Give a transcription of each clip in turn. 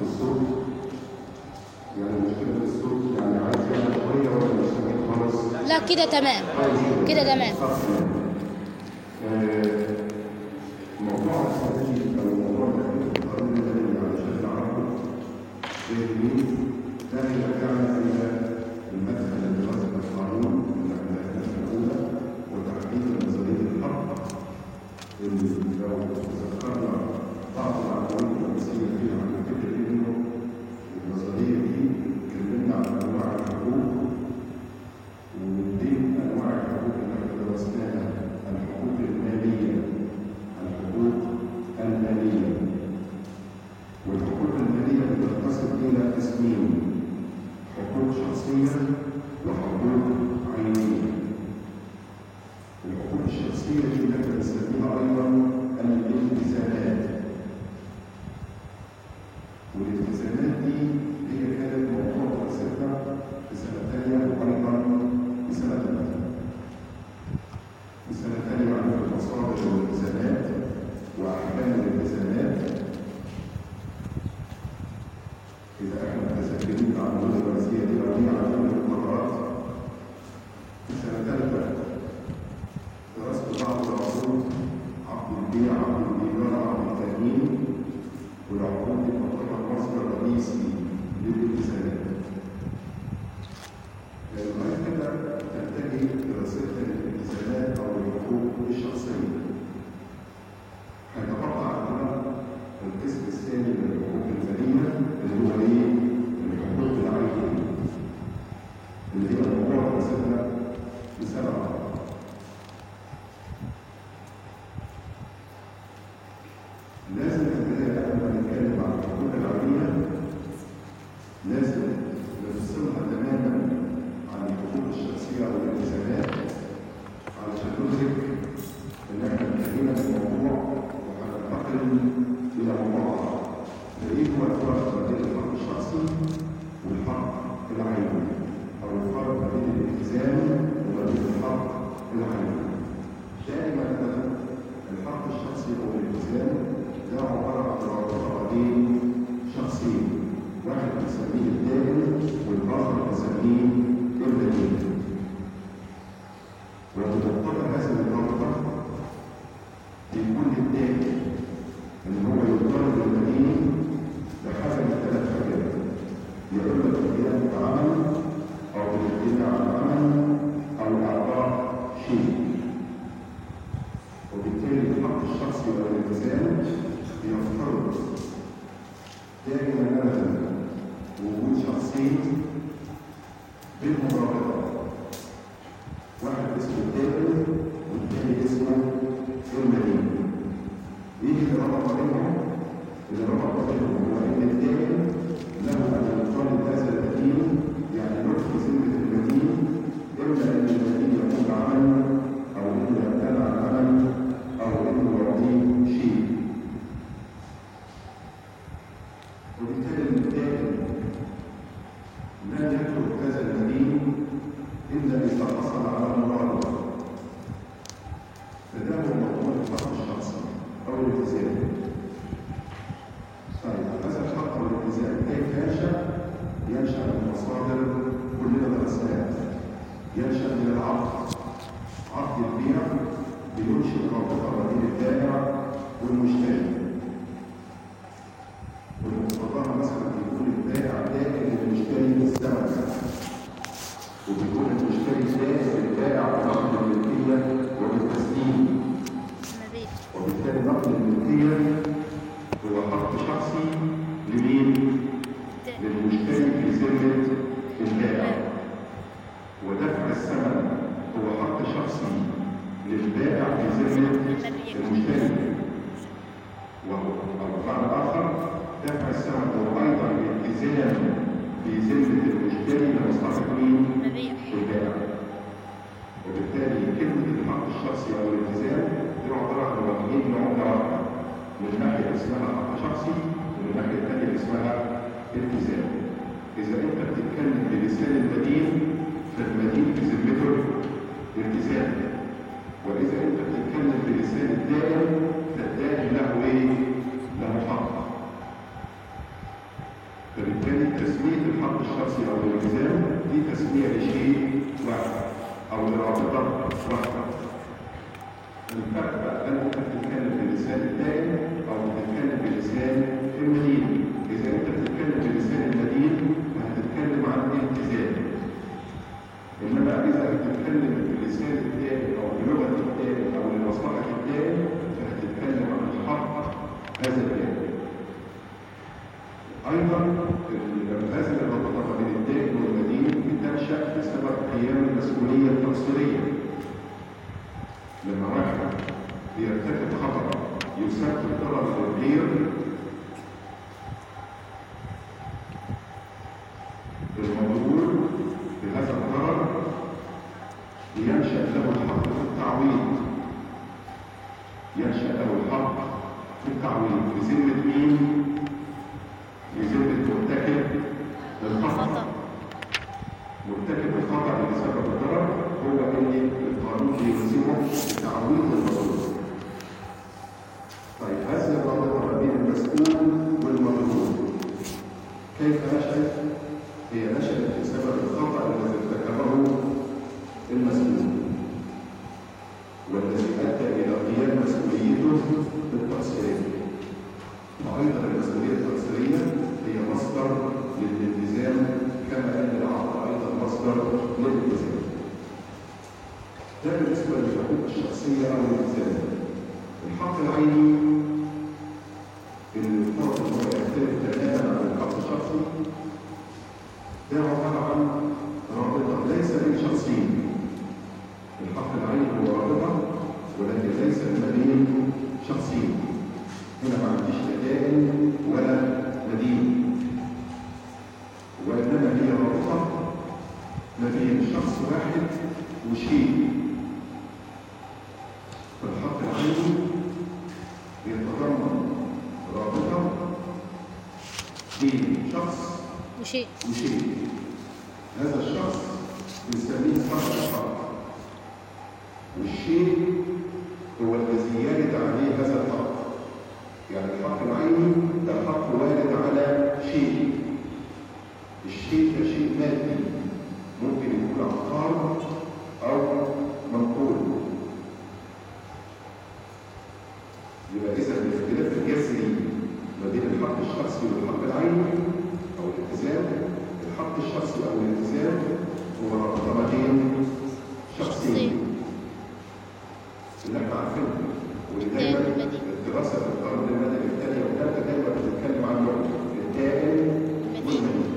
الصوت يعني مشكلة في الصوت يعني عايز يعمل شوية ولا مش سامع خالص لا كده تمام كده تمام موضوع الصديق أو موضوع القانون الذي علشان نعرفه بالمين لا يرجعنا إلى المدخل لدراسة القانون من الأهداف الأولى وتحديد نظرية الحق اللي لو ذكرنا بعض العناوين الرئيسية فيها عن فكرة إنه النظرية دي اتكلمنا عن أنواع الحقوق ومن ضمن انواع الحقوق اللي احنا درسناها الحقوق الماليه الحقوق الماليه والحقوق الماليه بتنقسم الى قسمين حقوق شخصيه وحقوق عينيه الحقوق الشخصيه دي اللي احنا بنسميها ايضا الالتزامات والالتزامات دي هي كانت موضوع دراستنا في سنه ثانيه وايضا في سنه ثالثه. في سنه ثانيه عندنا المصادر والالتزامات واحكام الالتزامات. اذا احنا متذكرين العناوين الرئيسيه دي او هي عناوين المقررات. في سنه ثالثه درست بعض العقود عقد البيع عقد الايجار عقد التامين والعقود دي تعتبر مصدر رئيسي للالتزامات. لغايه كده تنتهي دراستنا للالتزامات او الحقوق الشخصيه. هيتبقى عندنا القسم الثاني من الحقوق الماليه اللي هو ايه؟ الحقوق العينيه. اللي هي موضوع دراستنا لسنه رابعه. لازم في البدايه قبل ما نتكلم عن الحقوق العينيه لازم نفصلها تماما عن الحقوق الشخصيه او الالتزامات علشان ندرك ان احنا انتهينا من الموضوع وهننتقل الى موضوع اخر. ايه هو الفرق ما بين الحق الشخصي والحق العيني او الفرق ما بين الالتزام وما بين الحق العيني. دائما ابدا الحق الشخصي او الالتزام ده عباره عن عقدين شخصيين واحد بنسميه الدائم والاخر بنسميه المدين وبمقتضى هذا الامر بيكون الدائم ان هو يضطر المدين لحاجه من ثلاث حاجات يا اما بالقيام بعمل او بالابتعاد عن عمل او اعطاء شيء وبالتالي الحق الشخصي والالتزام يفترض دائما ابدا وجود شخصين بالمرافقه واحد اسمه الدائم والثاني اسمه المدين ايه اللي ربط بينهم؟ اللي ربط بينهم هو ان الدائم له ان يطالب هذا المدين يعني يلقي ذمه المدين اما ان المدين يقوم بعمل او انه يمتنع عن عمل او انه يعطيه شيء وبالتالي الدائم لن يترك هذا المدين الا اذا حصل على مراده فده هو موضوع الحق الشخصي او الالتزام طيب هذا الحق او الالتزام كيف ينشا؟ ينشا من مصادر كلنا درسناها ينشا من العقد عقد البيع بينشئ رابطه ما بين البائع والمشتري ومقتضاها مثلا بيكون البائع دائم للمشتري بالثمن وبيكون المشتري دائم للبائع بنقل الملكيه وبالتسليم مبيت وبالتالي نقل الملكيه هو حق شخصي لمين؟ للمشتري في ذمه البائع ودفع الثمن هو حق شخصي للبائع في ذمه المشتري وهو الرقم الآخر دفع الثمن هو أيضا الالتزام في ذمة المشتري لمصلحة مين؟ مبيع البائع. وبالتالي كلمة الحق الشخصي أو الالتزام دي عبارة عن وجهين لعملة واحدة. من ناحية اسمها حق شخصي ومن ناحية الثانية اسمها التزام. إذا أنت بتتكلم بلسان المدين فالمدين في ذمته التزام. وإذا أنت بتتكلم بلسان الدائم فالدائم له إيه؟ له حق. تسمية الحق الشخصي أو الالتزام دي تسمية لشيء واحد أو لرابطة واحدة. الفرق بقى هل أنت بتتكلم بلسان الدائم أو بتتكلم بلسان المدين. إذا أنت بتتكلم بلسان المدين فهتتكلم عن الالتزام. إنما إذا بتتكلم بلسان الدائم أو بلغة الدائم أو لمصلحة الدائم فهتتكلم عن الحق هذا الدائم. ايضا هذه الرابطه بين الدائن والمدين بتنشا بسبب قيام المسؤوليه التقصيريه لما واحد بيرتكب خطا يسبب ضرر للغير المضرور بهذا الضرر ينشا له الحق في التعويض ينشا له الحق في التعويض بذمه مين؟ بذمة مرتكب للخطأ خطأ مرتكب الخطأ اللي سبب الضرر هو اللي القانون بيلزمه بتعويض المظلوم. طيب هذه الرابطة ما بين المسؤول والمظلوم كيف نشأت؟ هي نشأت بسبب الخطأ الذي ارتكبه المسؤول والذي أدى إلى قيام مسؤوليته بالتقصير. وأيضا المسؤولية التقصيرية هي مصدر للالتزام كما أن العقل أيضا مصدر للالتزام. ده بالنسبة للحقوق الشخصية أو الالتزام. الحق العيني اللي المفروض إن هو يختلف تماما عن الحق الشخصي ده عبارة عن رابطة ليس بين شخصين. الحق العيني هو رابطة ولكن ليس ما بين شخصين. هنا ما عنديش لا دائن ولا مدين وانما هي رابطه ما بين شخص واحد وشيء فالحق العيني يتضمن رابطه بين شخص وشيء وشيء هذا الشخص بنسميه صاحب الحق والشيء هو الذي يرد عليه هذا الحق يعني الحق العيني ده حق وارد على شيء الشيء ده شيء مادي ممكن يكون عقار او منقول يبقى اذا الاختلاف الجذري ما بين الحق الشخصي والحق العيني او الالتزام الحق الشخصي او الالتزام هو رابطه ما بين شخصين اللي احنا عارفينه ودايما الدائم والمدين. الدراسه في القانون المدني الثانيه والثالثه دايما بتتكلم عن نوع الدائم والمدين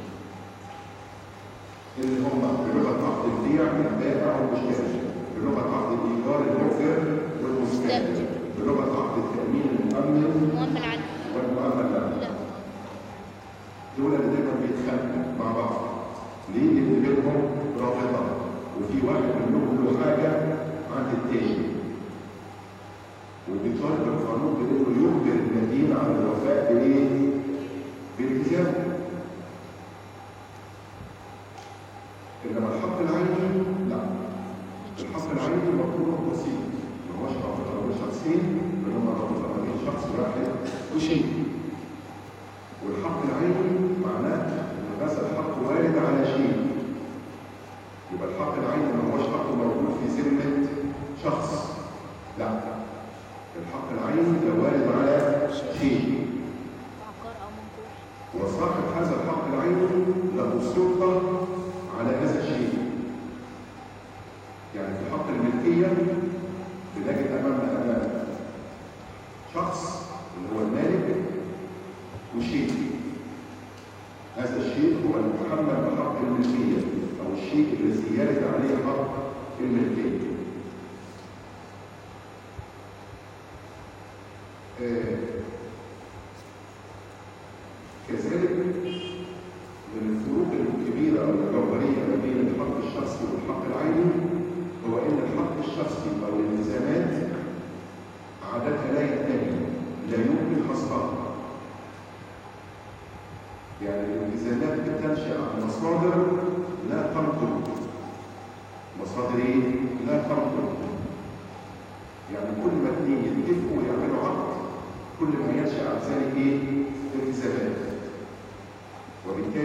اللي هم بلغه عقد البيع البائع والمشتري بلغه عقد الايجار المؤجر والمستاجر مستأجر. بلغه عقد التامين المؤمن مؤمن عنه والمؤمن له لا دول اللي دايما بيتخانقوا مع بعض ليه؟ لان بينهم رابطه وفي واحد منهم له حاجه عند التاني وبيطالب القانون بانه يجبر المدين على الوفاء بايه؟ بالالتزام انما الحق العيني لا الحق العيني مطلوب بسيط ما هوش رابطه بين شخصين بل هم رابطه بين شخص واحد وشيء والحق العيني معناه ان هذا الحق وارد على شيء يبقى الحق العيني ما هوش حق موجود في ذمه شخص لا الحق العيني ده وارد على شيء عقار أو منقول وصاحب هذا الحق العيني له سلطه على هذا الشيء يعني في حق الملكيه بنجد امامنا امام شخص اللي هو المالك وشيء هذا الشيء هو المحمل بحق الملكيه او الشيء الذي يرد عليه حق الملكيه آه، كذلك من الفروق الكبيرة أو الجوهرية ما بين الحق الشخصي والحق العيني هو أن الحق الشخصي أو الالتزامات عادتها لا ينتهي لا يمكن حصرها يعني الالتزامات بتنشأ عن مصادر لا تنقل مصادر ايه؟ لا تنقل يعني كل ما اثنين يتفقوا ويعملوا عقد كل ما ينشأ عن ذلك ايه؟ التزامات وبالتالي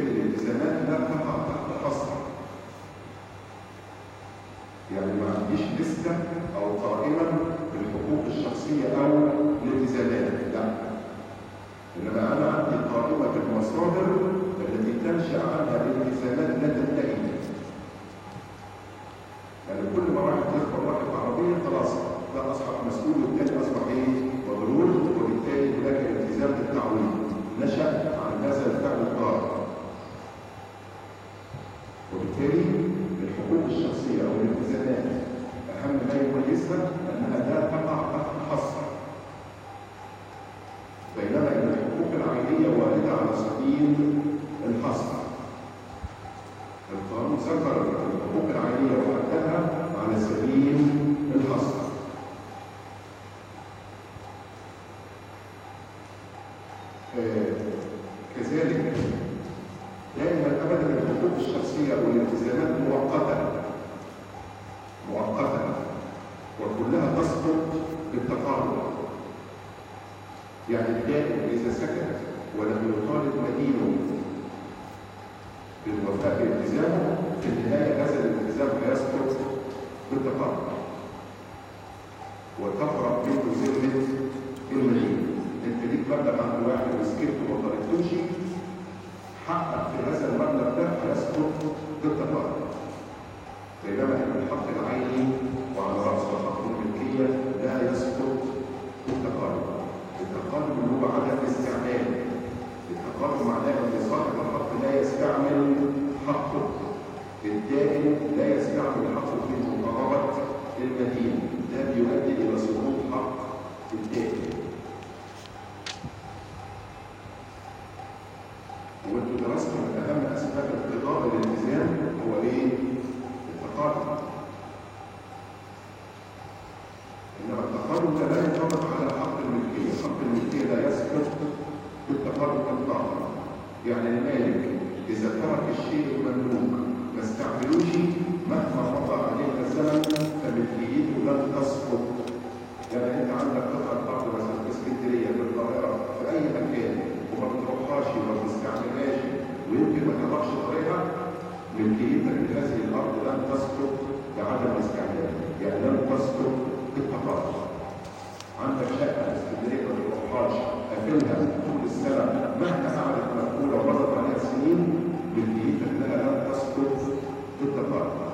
خلاص ده اصبح مسؤول والتاني اصبح ايه مضرور وبالتالي هناك التزام بالتعويض نشا عن هذا الفعل الضار وبالتالي الحقوق الشخصيه او الالتزامات اهم ما يميزها انها لا تقع تحت حصر بينما ان الحقوق العائليه وارده على سبيل الحصر القانون ذكر الحقوق العائليه وحددها على سبيل الحصر آه، كذلك دائما ابدا الحقوق الشخصيه والالتزامات مؤقته مؤقته وكلها تسقط بالتقارب يعني الدائن اذا سكت ولم يطالب مدينه بالوفاء بالتزامه في النهايه هذا الالتزام هيسقط بالتقارب وتفرق منه ذمه المدين انت ليك مبلغ عند واحد وسكت وما طلبتوش حقك في هذا المبلغ ده هيسقط بالتقارب بينما ان الحق العيني وعلى راسه حق الملكيه لا يسقط بالتقارب التقارب اللي هو عدم الاستعمال التقارب معناه ان صاحب الحق لا يستعمل حقه الدائن لا يستعمل حقه في مقاربه المدين ده بيؤدي الى سقوط حق الدائن وانتوا درستوا من اهم اسباب انقضاء الالتزام هو ايه؟ التقارب انما التقارب ده لا ينطبق على حق الملكيه، حق الملكيه لا يسقط بالتقارب اطلاقا. يعني المالك اذا ترك الشيء المملوك ما استعملوش مهما مضى عليه الزمن فملكيته لن تسقط. يعني انت عندك قطعه ارض مثلا في اسكندريه في القاهره في اي مكان وما بتروحهاش وما بتستعملهاش ويمكن ما تعرفش طريقها ملكيتك لهذه الارض لن تسقط بعدم الاستعمال يعني لن تسقط بالتقاطع عندك شقه في اسكندريه ما بتروحهاش قافلها طول السنه مهما قعدت مقفوله ومرت عليها سنين ملكيتك لها لن تسقط بالتقاطع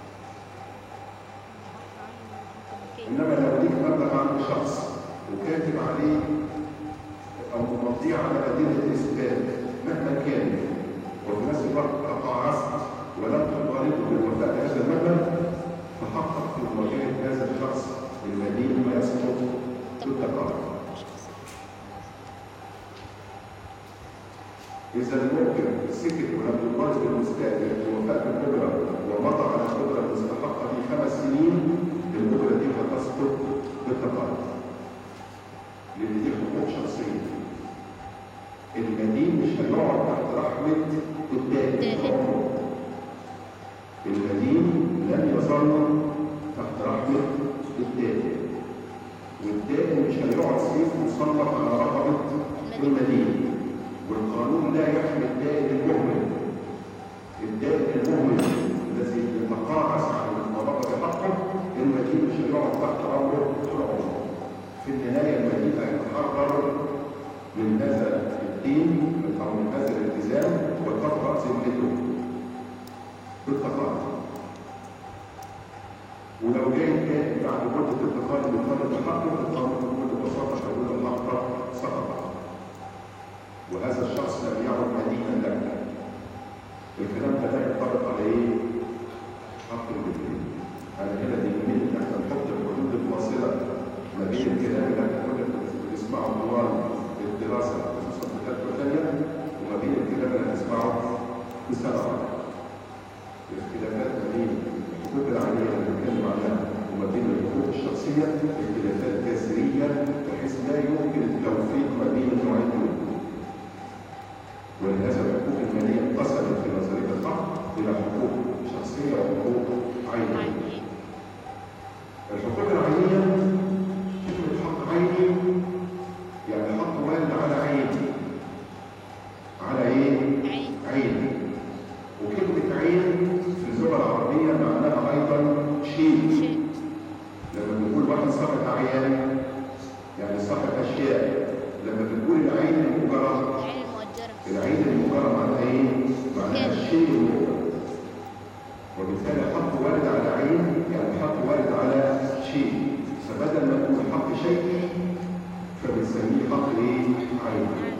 انما لو ليك مبلغ عند شخص وكاتب عليه او ممضيه على مدينه اثبات مهما كان وفي نفس الوقت تقاعست ولم تطالبه بالوفاء بهذا المبلغ فحقق في مواجهه هذا الشخص المدين ما يسقط بالتقاعد. إذا المؤجر سكت ولم يطالب المستأجر بالوفاء بالأجرة ومضى على الأجرة المستحقة في خمس سنين الأجرة دي هتسقط بالتقاعد. لأن دي حقوق شخصية. المدين مش هيقعد تحت رحمة الدائن عمره. المدين لن يظل تحت رحمة الدائن. والدائن مش هيقعد سيف مسلط على رقبة المدين. والقانون لا يحمي الدائن المهمل. الدائن المهمل الذي يتقاعس عن المطالبة بحقه المدين مش هيقعد تحت أمره طول عمره. في النهاية المدين هيتحرر من هذا الدين او من هذا الالتزام وتطرأ ذمته بالتقارب ولو جاي كائن بعد مدة التقارب يطالب بحقه القانون بكل بساطة هيقول الحق سقط وهذا الشخص لم يعد مدينا لك الكلام ده لا ينطبق على ايه؟ حق المدين انا هنا يهمني ان احنا نحط الحدود الفاصلة ما بين الكلام اللي احنا كنا بنسمعه طوال الدراسة خصوصا في الثالثة والثانية وما بين الكلام اللي هنسمعه في سنة واحدة. الاختلافات ما بين الحقوق العالية اللي بنتكلم عنها وما بين الحقوق الشخصية اختلافات جذرية بحيث لا يمكن التوفيق ما بين النوعين دول. ولهذا الحقوق المالية انقسمت في نظرية الحق إلى حقوق شخصية وحقوق عينية. الحقوق العينية كلمة حق عيني يعني حق والد على عين على ايه؟ عين عين وكلمة عين في اللغة العربية معناها أيضا شيء شيء لما بنقول واحد صاحب أعيان يعني صاحب أشياء لما بنقول العين المجرد العين المؤجرة العين المجرد معناها ايه؟ معناها كامل. الشيء المجرد وبالتالي حق والد على عين يعني حق والد على شيء بنسميه حق ايه؟ عيني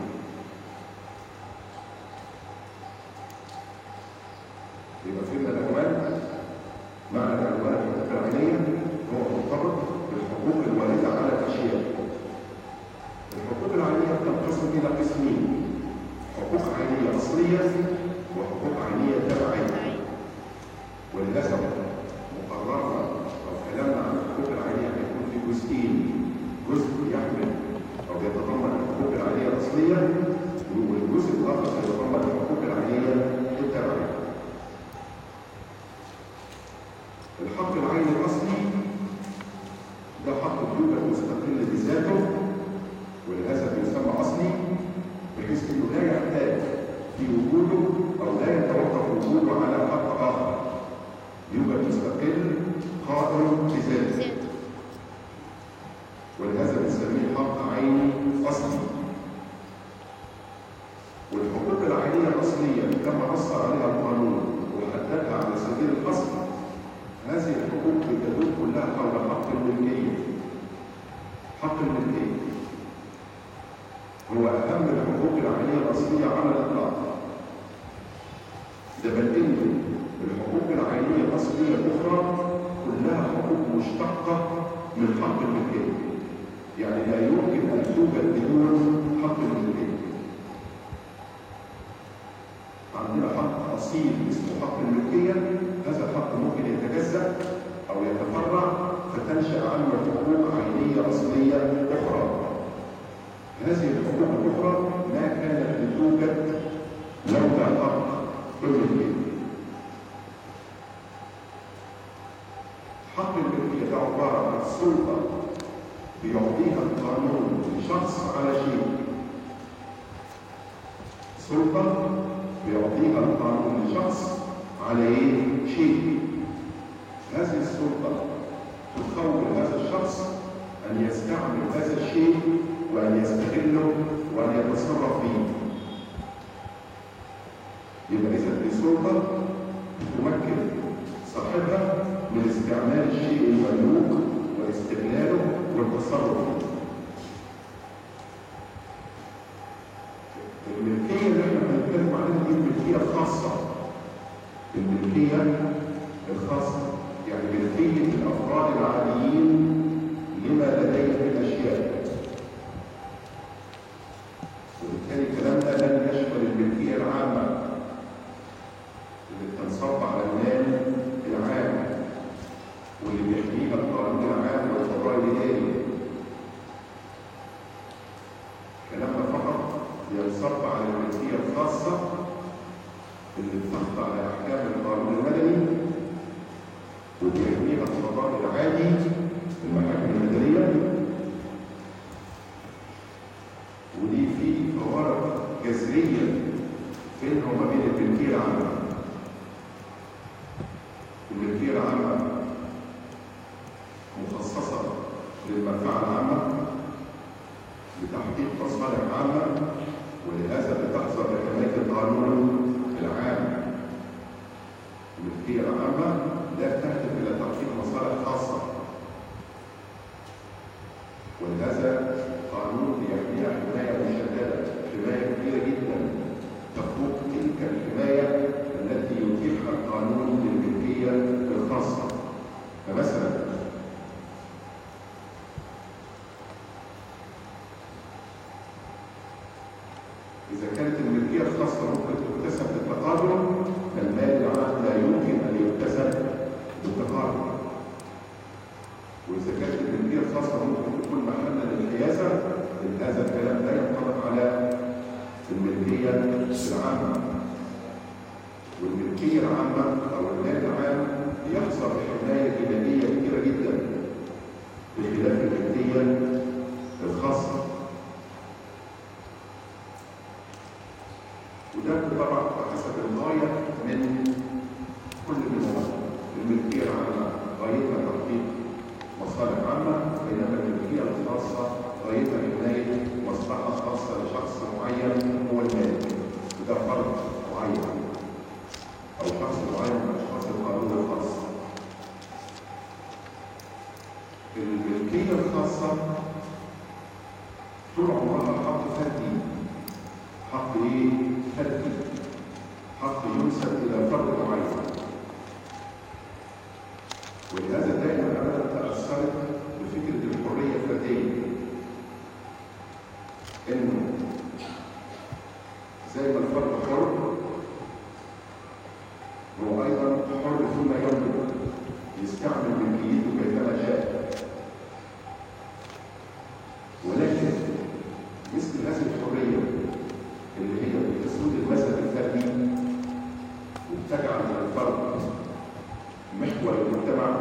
يبقى فهمنا العنوان معنى العنوان الحقوق العينيه هو مرتبط بالحقوق الوارده على الاشياء الحقوق العينيه تنقسم الى قسمين حقوق عينيه اصليه وحقوق عينيه تبعيه وللاسف مقررنا او كلامنا عن الحقوق العينيه هيكون في جزئين جزء يحمل او يتضمن الحقوق العينيه الاصليه والجزء الاخر سيتضمن الحقوق العينيه التبعيه الحق العيني الاصلي ده حق يوجد مستقل بذاته وللاسف يسمى اصلي بحيث انه لا يحتاج في وجوده او لا يتوقف وجوده على حق اخر يوجد مستقل قائم بذاته ذاته ولهذا بنسميه حق عيني اصلي والحقوق العينيه الاصليه كما نص عليها القانون وحددها على سبيل الاصل هذه الحقوق بتدور كلها حول حق الملكيه حق الملكيه هو اهم الحقوق العينيه الاصليه على الاطلاق ده بل ان الحقوق العينيه الاصليه الاخرى كلها حقوق مشتقه من حق الملكيه يعني لا يمكن ان توجد بدون حق الملكيه عندنا حق اصيل اسمه حق الملكيه هذا الحق ممكن يتجزا او يتفرع فتنشا عنه حقوق عينيه اصليه اخرى هذه الحقوق الاخرى ما كانت لتوجد لولا حق الملكيه حق الملكيه ده عباره عن سلطه بيعطيها القانون لشخص على شيء سلطه بيعطيها القانون لشخص على ايه؟ شيء. هذه السلطة تخول هذا الشخص أن يستعمل هذا الشيء وأن يستغله وأن يتصرف فيه. يبقى إذا دي سلطة تمكن صاحبها من استعمال الشيء المملوك واستغلاله والتصرف فيه. الملكية اللي احنا بنتكلم عنها دي الملكية الخاصة الملكية الخاصة يعني ملكية الأفراد العاديين لما لديهم من أشياء وبالتالي كلامنا لن يشمل الملكية العامة اللي بتنصب على المال العام واللي بيحميها القانون العام والقضاء الإداري كلامنا فقط ينصب على الملكية الخاصة اللي بتخضع لأحكام القانون المدني وبيحميها القضاء العادي المحاكم المدنية ودي في فوارق جذرية بينها وما بين الملكية العامة الملكية العامة مخصصة للمنفعة العامة لتحقيق مصالح عامة ولهذا بتحظى بحماية القانون العام. الملكية العامة لا تهدف إلى تحقيق مصالح خاصة. ولهذا قانون يحميها حماية مشددة، حماية كبيرة جدا تفوق تلك الحماية التي يتيحها القانون للملكية الخاصة. فمثلا إذا كانت الملكية الخاصة ممكن تكتسب بالتقادم فالمال العام لا يمكن أن يكتسب بالتقادم. وإذا كانت الملكية الخاصة ممكن تكون محلا للحيازة هذا الكلام لا ينطبق على الملكية العامة. والملكية العامة أو المال العام يحظى بحماية جنائية كبيرة جدا بخلاف الملكية الخاصة. وده طبعا حسب الغايه من كل منهم الملكيه العامه غايتها تحقيق مصالح عامه بينما الملكيه الخاصه غايتها حمايه مصلحه خاصه لشخص معين هو المالك وده فرد معين او شخص معين من اشخاص القانون الخاص الملكيه الخاصه طول عمرها زي ما الفرد حر هو ايضا حر فيما يملك يستعمل ملكيته كيفما شاء ولكن مثل هذه الحريه اللي هي بتسود المذهب الفردي وبتجعل من الفرد محور المجتمع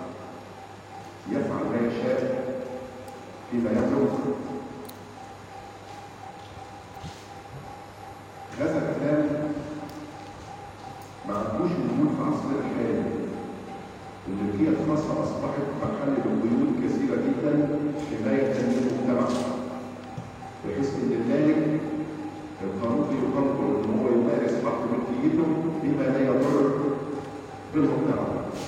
يفعل ما يشاء فيما يملك هذا الكلام ما عندوش وجود في عصرنا الحالي الملكية الخاصة أصبحت محل لقيود كثيرة جدا حماية للمجتمع بحيث إن المالك القانون يقدر إن هو يمارس حق ملكيته بما لا يضر بالمجتمع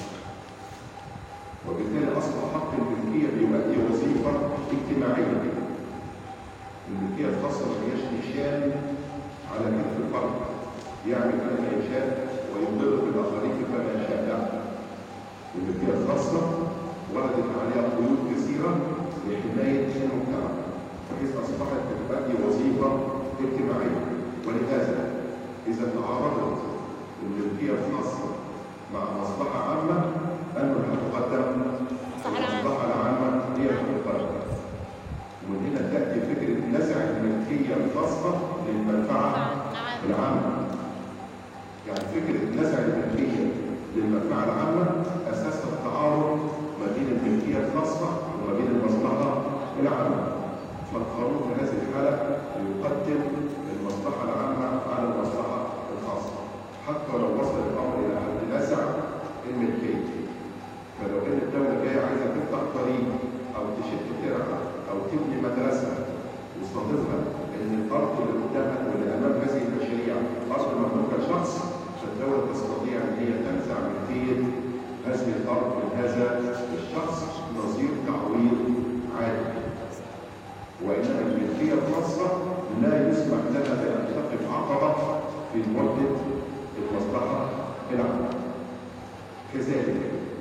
وبالتالي أصبح حق الملكية بيؤدي وظيفة اجتماعية الملكية الخاصة ما هياش نشان على كتف الفرد يعمل كما يشاء ويضر بالاخرين كما يشاء لا الملكيه الخاصه وردت عليها قيود كثيره لحمايه المجتمع بحيث اصبحت تؤدي وظيفه اجتماعيه ولهذا اذا تعارضت الملكيه الخاصه مع مصلحه عامه انه هتقدم المصلحه العامه هي الفرد ومن هنا تاتي فكره نزع الملكيه الخاصه للمنفعه العامه يعني فكره نزع الملكيه للمنفعه العامه اساسها التعارض ما بين الملكيه الخاصه وما بين المصلحه العامه فالقانون في هذه الحاله يقدم المصلحه العامه على المصلحه الخاصه حتى لو وصل الامر الى حد نزع الملكيه فلو ان الدوله جايه عايزه تفتح طريق او تشد ترعه او تبني مدرسه وصادفها ان الارض اللي قدامها واللي امام هذه المشاريع ارض مملوكه لشخص فالدوله تستطيع ان هي تنزع ملكيه هذه الارض من هذا الشخص نظير تعويض عادي وانما الملكيه الخاصه لا يسمح لها بان تقف عقبه في مده المصلحه العامه كذلك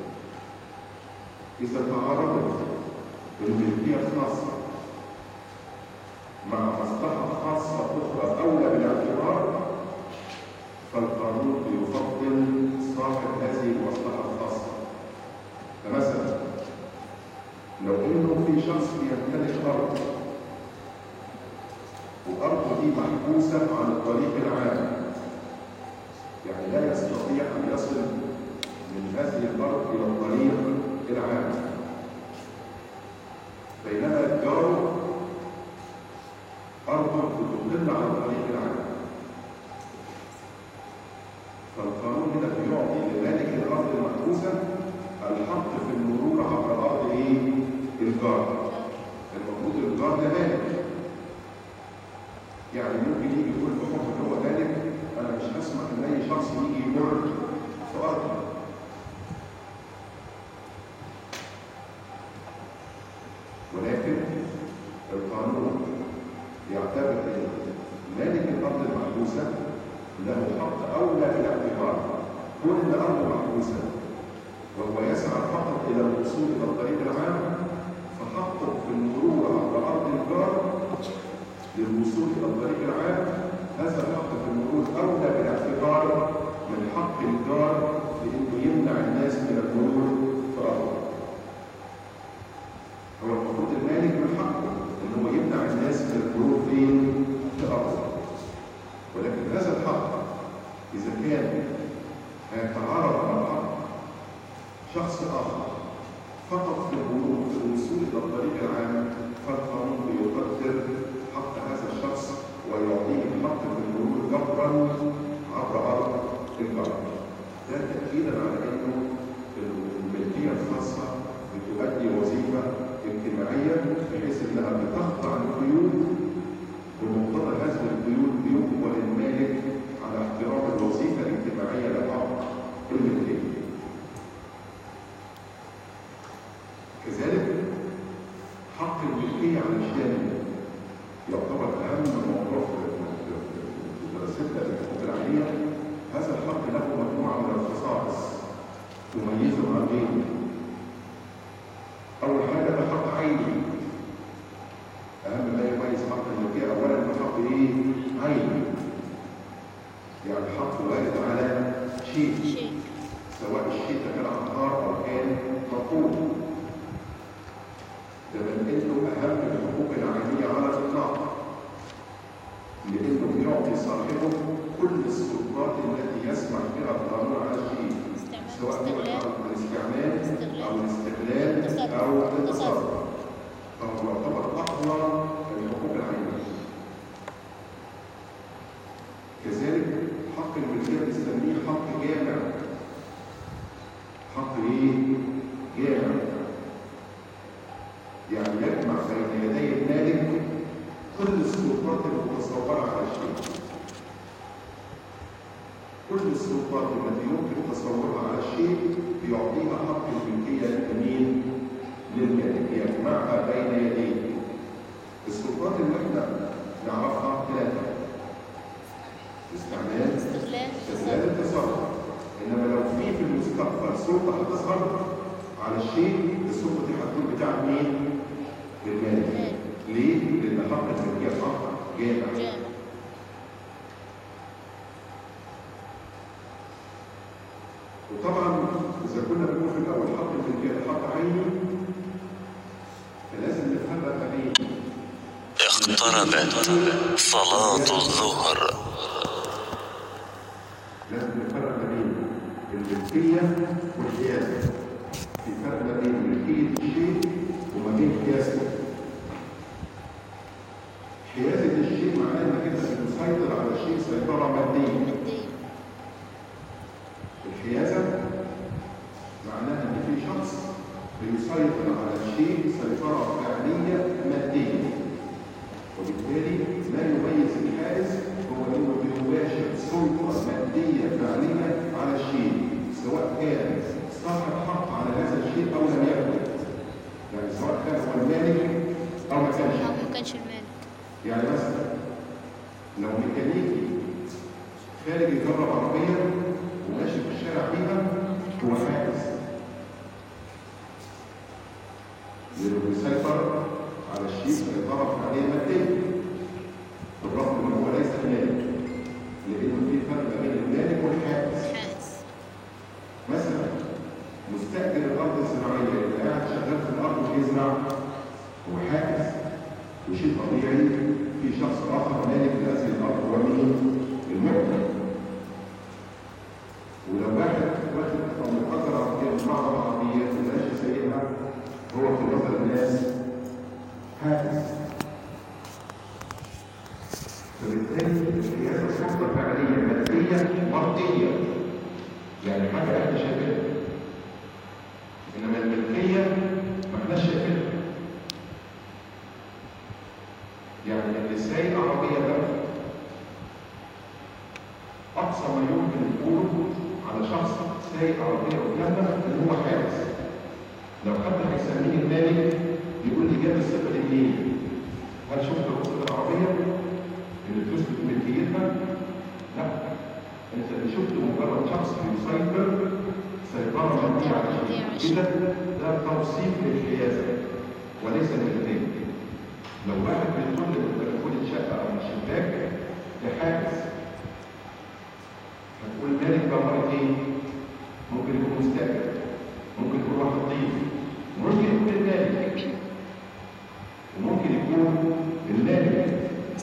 اذا تعارضت الملكيه الخاصه مع مصلحة خاصة أخرى أولى بالاعتبار فالقانون يفضل صاحب هذه المصلحة الخاصة فمثلا لو إنه في شخص يمتلك أرض وأرضه دي محبوسة عن الطريق العام يعني لا يستطيع أن يصل من هذه الأرض إلى الطريق العام بينما جاره أرض تدل على الطريق العام فالقانون هنا بيعطي لمالك الأرض المحبوسة الحق في المرور عبر أرض إيه؟ الجار المفروض الجار ده مالك يعني ممكن يجي يقول بحكم ان هو مالك انا مش هسمح ان اي شخص يجي يمر في ارضي ولكن القانون يعتبر ان مالك الارض المحبوسه له حق اولى بالاعتبار كون ان ارضه محبوسه وهو يسعى فقط الى الوصول الى الطريق العام فحقه في المرور عبر ارض الجار للوصول الى الطريق العام هذا الحق في المرور اولى بالاعتبار من حق الجار لانه يمنع الناس من المرور في ارضه هو المفروض المالك من حقه ان هو يمنع الناس من المرور فين في ارضه ولكن هذا الحق اذا كان هيتعارض مع حق شخص اخر فقط في المرور في الوصول الى الطريق العام فالقانون بيقدر حق هذا الشخص ويعطيه الحق في المرور جبرا عبر ارض الجبر ده تاكيدا على انه الملكيه الخاصه بتؤدي وظيفه اجتماعيه بحيث انها بتخضع القيود بمقتضى هذه القيود بيقبل المالك على احترام الوظيفه الاجتماعيه لحق الملكيه كذلك حق الملكيه علشان يعتبر اهم موضوع في دراستنا للحقوق العاليه هذا الحق له مجموعه من الخصائص تميزه عن غيره اول حاجه ده حق عيني اهم ما يميز حق الملكيه اولا ده حق يعني حق وارد على شيء شيء سواء الشيء ده كان عقار او كان حقوق ده من انه اهم الحقوق العينيه على الاطلاق لانه يعطي صاحبه كل السلطات التي يسمح بها القانون على الشيء استعمال سواء هو استغلال الاستعمال استغلال. او الاستغلال تصرف. او تصرف. التصرف فهو يعتبر اقوى الحقوق العينيه كذلك حق الملكيه بنسميه حق جامع حق ايه؟ جامع يعني يجمع بين يدي المالك كل السلطات المتصوره على الشيء كل السلطات التي يمكن تصورها على الشيء يعطيها حق الملكيه لمين؟ للمالك يجمعها بين يديه السلطات اللي احنا نعرفها ثلاثه استعمال استغلال استغلال تصرف التصرف انما لو في في المستقبل سلطه هتظهر على الشيء السلطه دي هتكون بتاعت مين؟ المالك المالك. ليه؟ لان حق الملكيه حق جامع جامع وطبعا اذا كنا بنقول في الاول حق الملكيه ده حق عيني فلازم نفرق ما بين اقتربت صلاة الظهر لازم نفرق ما بين الملكيه والحيازه في فرق ما بين ملكيه الشيء وما بين حيازته حيازه الشيء معناه انك انت بتسيطر على الشيء سيطره ماديه مادية الحيازه معناها ان في شخص بيسيطر على الشيء سيطره فعليه ماديه وبالتالي ما يميز الحارس هو انه بيباشر سلطه ماديه فعليه على الشيء سواء كان صاحب حق على هذا الشيء او لم يكن يعني سواء كان هو المالك او ما كانش أو ما كانش المالك يعني مثلا لو ميكانيكي خارج يجرب عربيه وماشي في الشارع بيها هو حارس لانه بيسيطر على الشيء سيطره فعليه ماديه بالرغم ان هو ليس مالك لانه في فرق بين المالك والحارس حارس مثلا مستأجر الأرض الزراعية اللي قاعد شغال في الأرض ويزرع هو حارس وشيء طبيعي في شخص آخر مالك لهذه الأرض هو مين؟ المؤمن ولو واحد واخد أو مقدر عربية من بعض العربيات وماشي سايقها هو في نظر الناس حارس فبالتالي القيادة سلطة فعلية مادية مرضية يعني حاجة احنا شايفينها انما الملكية ما احناش شايفينها يعني اللي سايق عربية ده اقصى ما يمكن نقوله على شخص سايق عربية قدامنا ان هو حارس لو حد هيسميني المالك يقول لي جاب الصفة دي منين؟ هل شفت رخصة العربية اللي بتثبت ملكيتها؟ لا انت اللي شفته مجرد شخص بيسيطر سيطرة مادية على شيء إذا ده توصيف للحيازة وليس للملكية لو واحد بيدخل من بلكونة شقة أو من شباك لحارس هتقول مالك بقى مرتين ممكن يكون مستأجر ممكن يكون واحد ضيف ممكن يكون المالك وممكن يكون المالك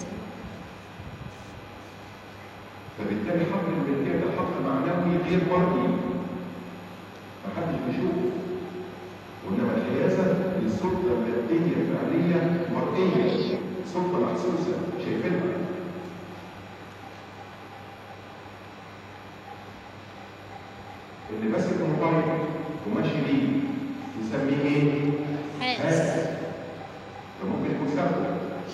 فبالتالي حق الملكية ده حق معنوي غير مرئي محدش بيشوفه وإنما الحيازة دي سلطة مادية فعلية مرئية مرئية. سلطة محسوسة شايفينها اللي ماسك الموبايل وماشي بيه نسميه ايه؟ حارس فممكن يكون سبب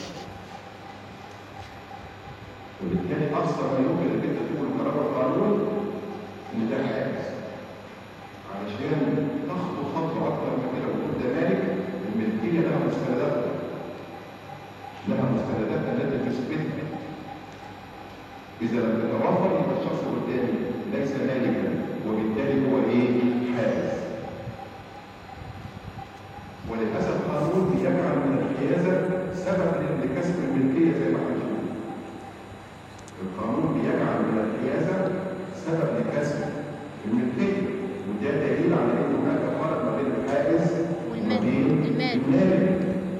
وبالتالي اقصى ما يمكن انك انت تقول قرار القانون ان ده حارس علشان تخطو خطوه اكتر من كده وتقول ده مالك الملكيه لها مستندات لها مستندات التي تثبتها اذا لم تتوفر يبقى الشخص قدامي ليس مالكا وبالتالي هو ايه؟ حارس ولهذا القانون بيجعل من الحيازه سبب لكسب الملكيه زي ما احنا بنقول. القانون بيجعل من الحيازه الملكية وده دليل على ان هناك فرق ما بين الحائز والمال. وبين المال. المال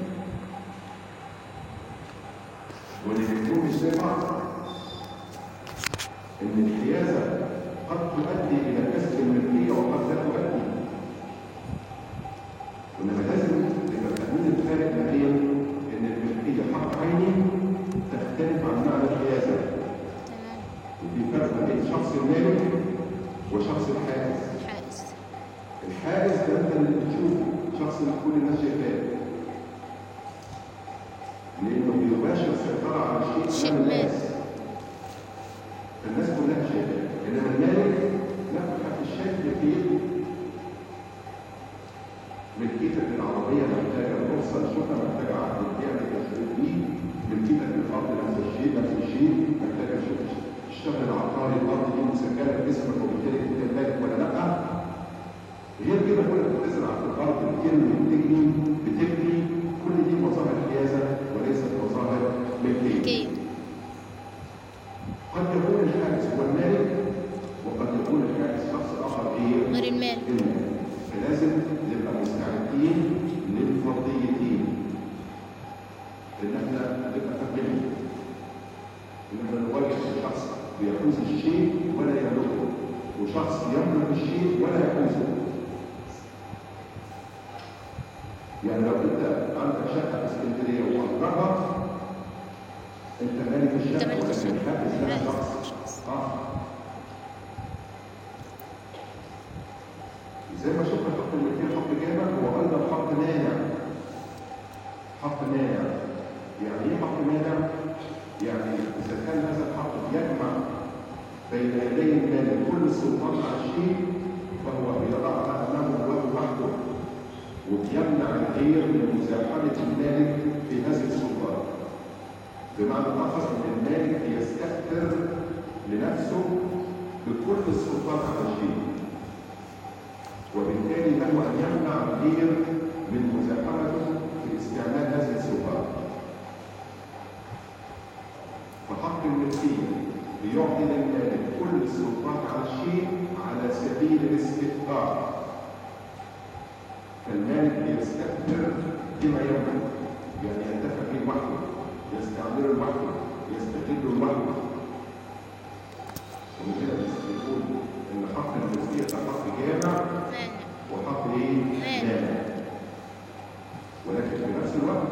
والاثنين مش زي بعض ان الحيازة قد تؤدي الى كسب الملكية وقد لا تؤدي وانما لازم يبقى فاهمين الفرق ما بين ان الملكية حق عيني تختلف عن معنى الحيازة تمام وفي فرق ما بين شخص المالك وشخص الحائز حائز الحارس ده انت اللي بتشوفه شخص اللي كل الناس شايفاه لانه بيباشر السيطره على شيء شيء امام ما. الناس فالناس كلها شايفاه انما المالك لا محدش شايف ملكيته ملكيتك للعربيه محتاجه رخصه لشوفها محتاجه عقد تعمل تشغيل بيه ملكيتك للارض نفس الشيء نفس الشيء محتاجه شوف الشهر العقاري الارض دي مسجله باسمك وبالتالي انت المالك ولا لا غير كده كل ما بتزرع في الارض بترمي بتجني بتبني كل دي مظاهر حيازه وليست مظاهر ملكيه. ملكية قد يكون الحارس هو المالك وقد يكون الحارس شخص اخر غير غير المال المالك. فلازم نبقى مستعدين للفرضيتين. ان احنا نبقى فاهمين ان احنا نواجه شخص بيحوز الشيء ولا يملكه وشخص يملك الشيء ولا يحوزه. يعني لو انت عندك شقه في اسكندريه ومأجرها انت مالك انت الشقه مالك ولكن الشقة. الحافز ده حائز شخص شخص. اه زي ما شفنا حق الملكيه حق جامع هو ايضا حق مانع حق مانع يعني ايه حق مانع؟ يعني اذا كان هذا الحق يجمع بين يدي المالك كل السلطان على الشيء فهو يضعها امامه الله وحده وبيمنع الغير من مزاحمه المالك في هذه السلطات بمعنى اخر ان المالك يستكثر لنفسه بكل السلطان على الشيء وبالتالي له ان يمنع الغير من مزاحمته في استعمال هذه السلطات فحق الملكيه بيعطي للمالك كل السلطات على الشيء على سبيل الاستكثار فالمالك بيستكثر بما يملك يعني ينتفع به لوحده يستعمله لوحده يستغله لوحده ومن كده بيقول ان حق الملكيه ده حق جامع مانع وحق ايه؟ مانع. مانع ولكن في نفس الوقت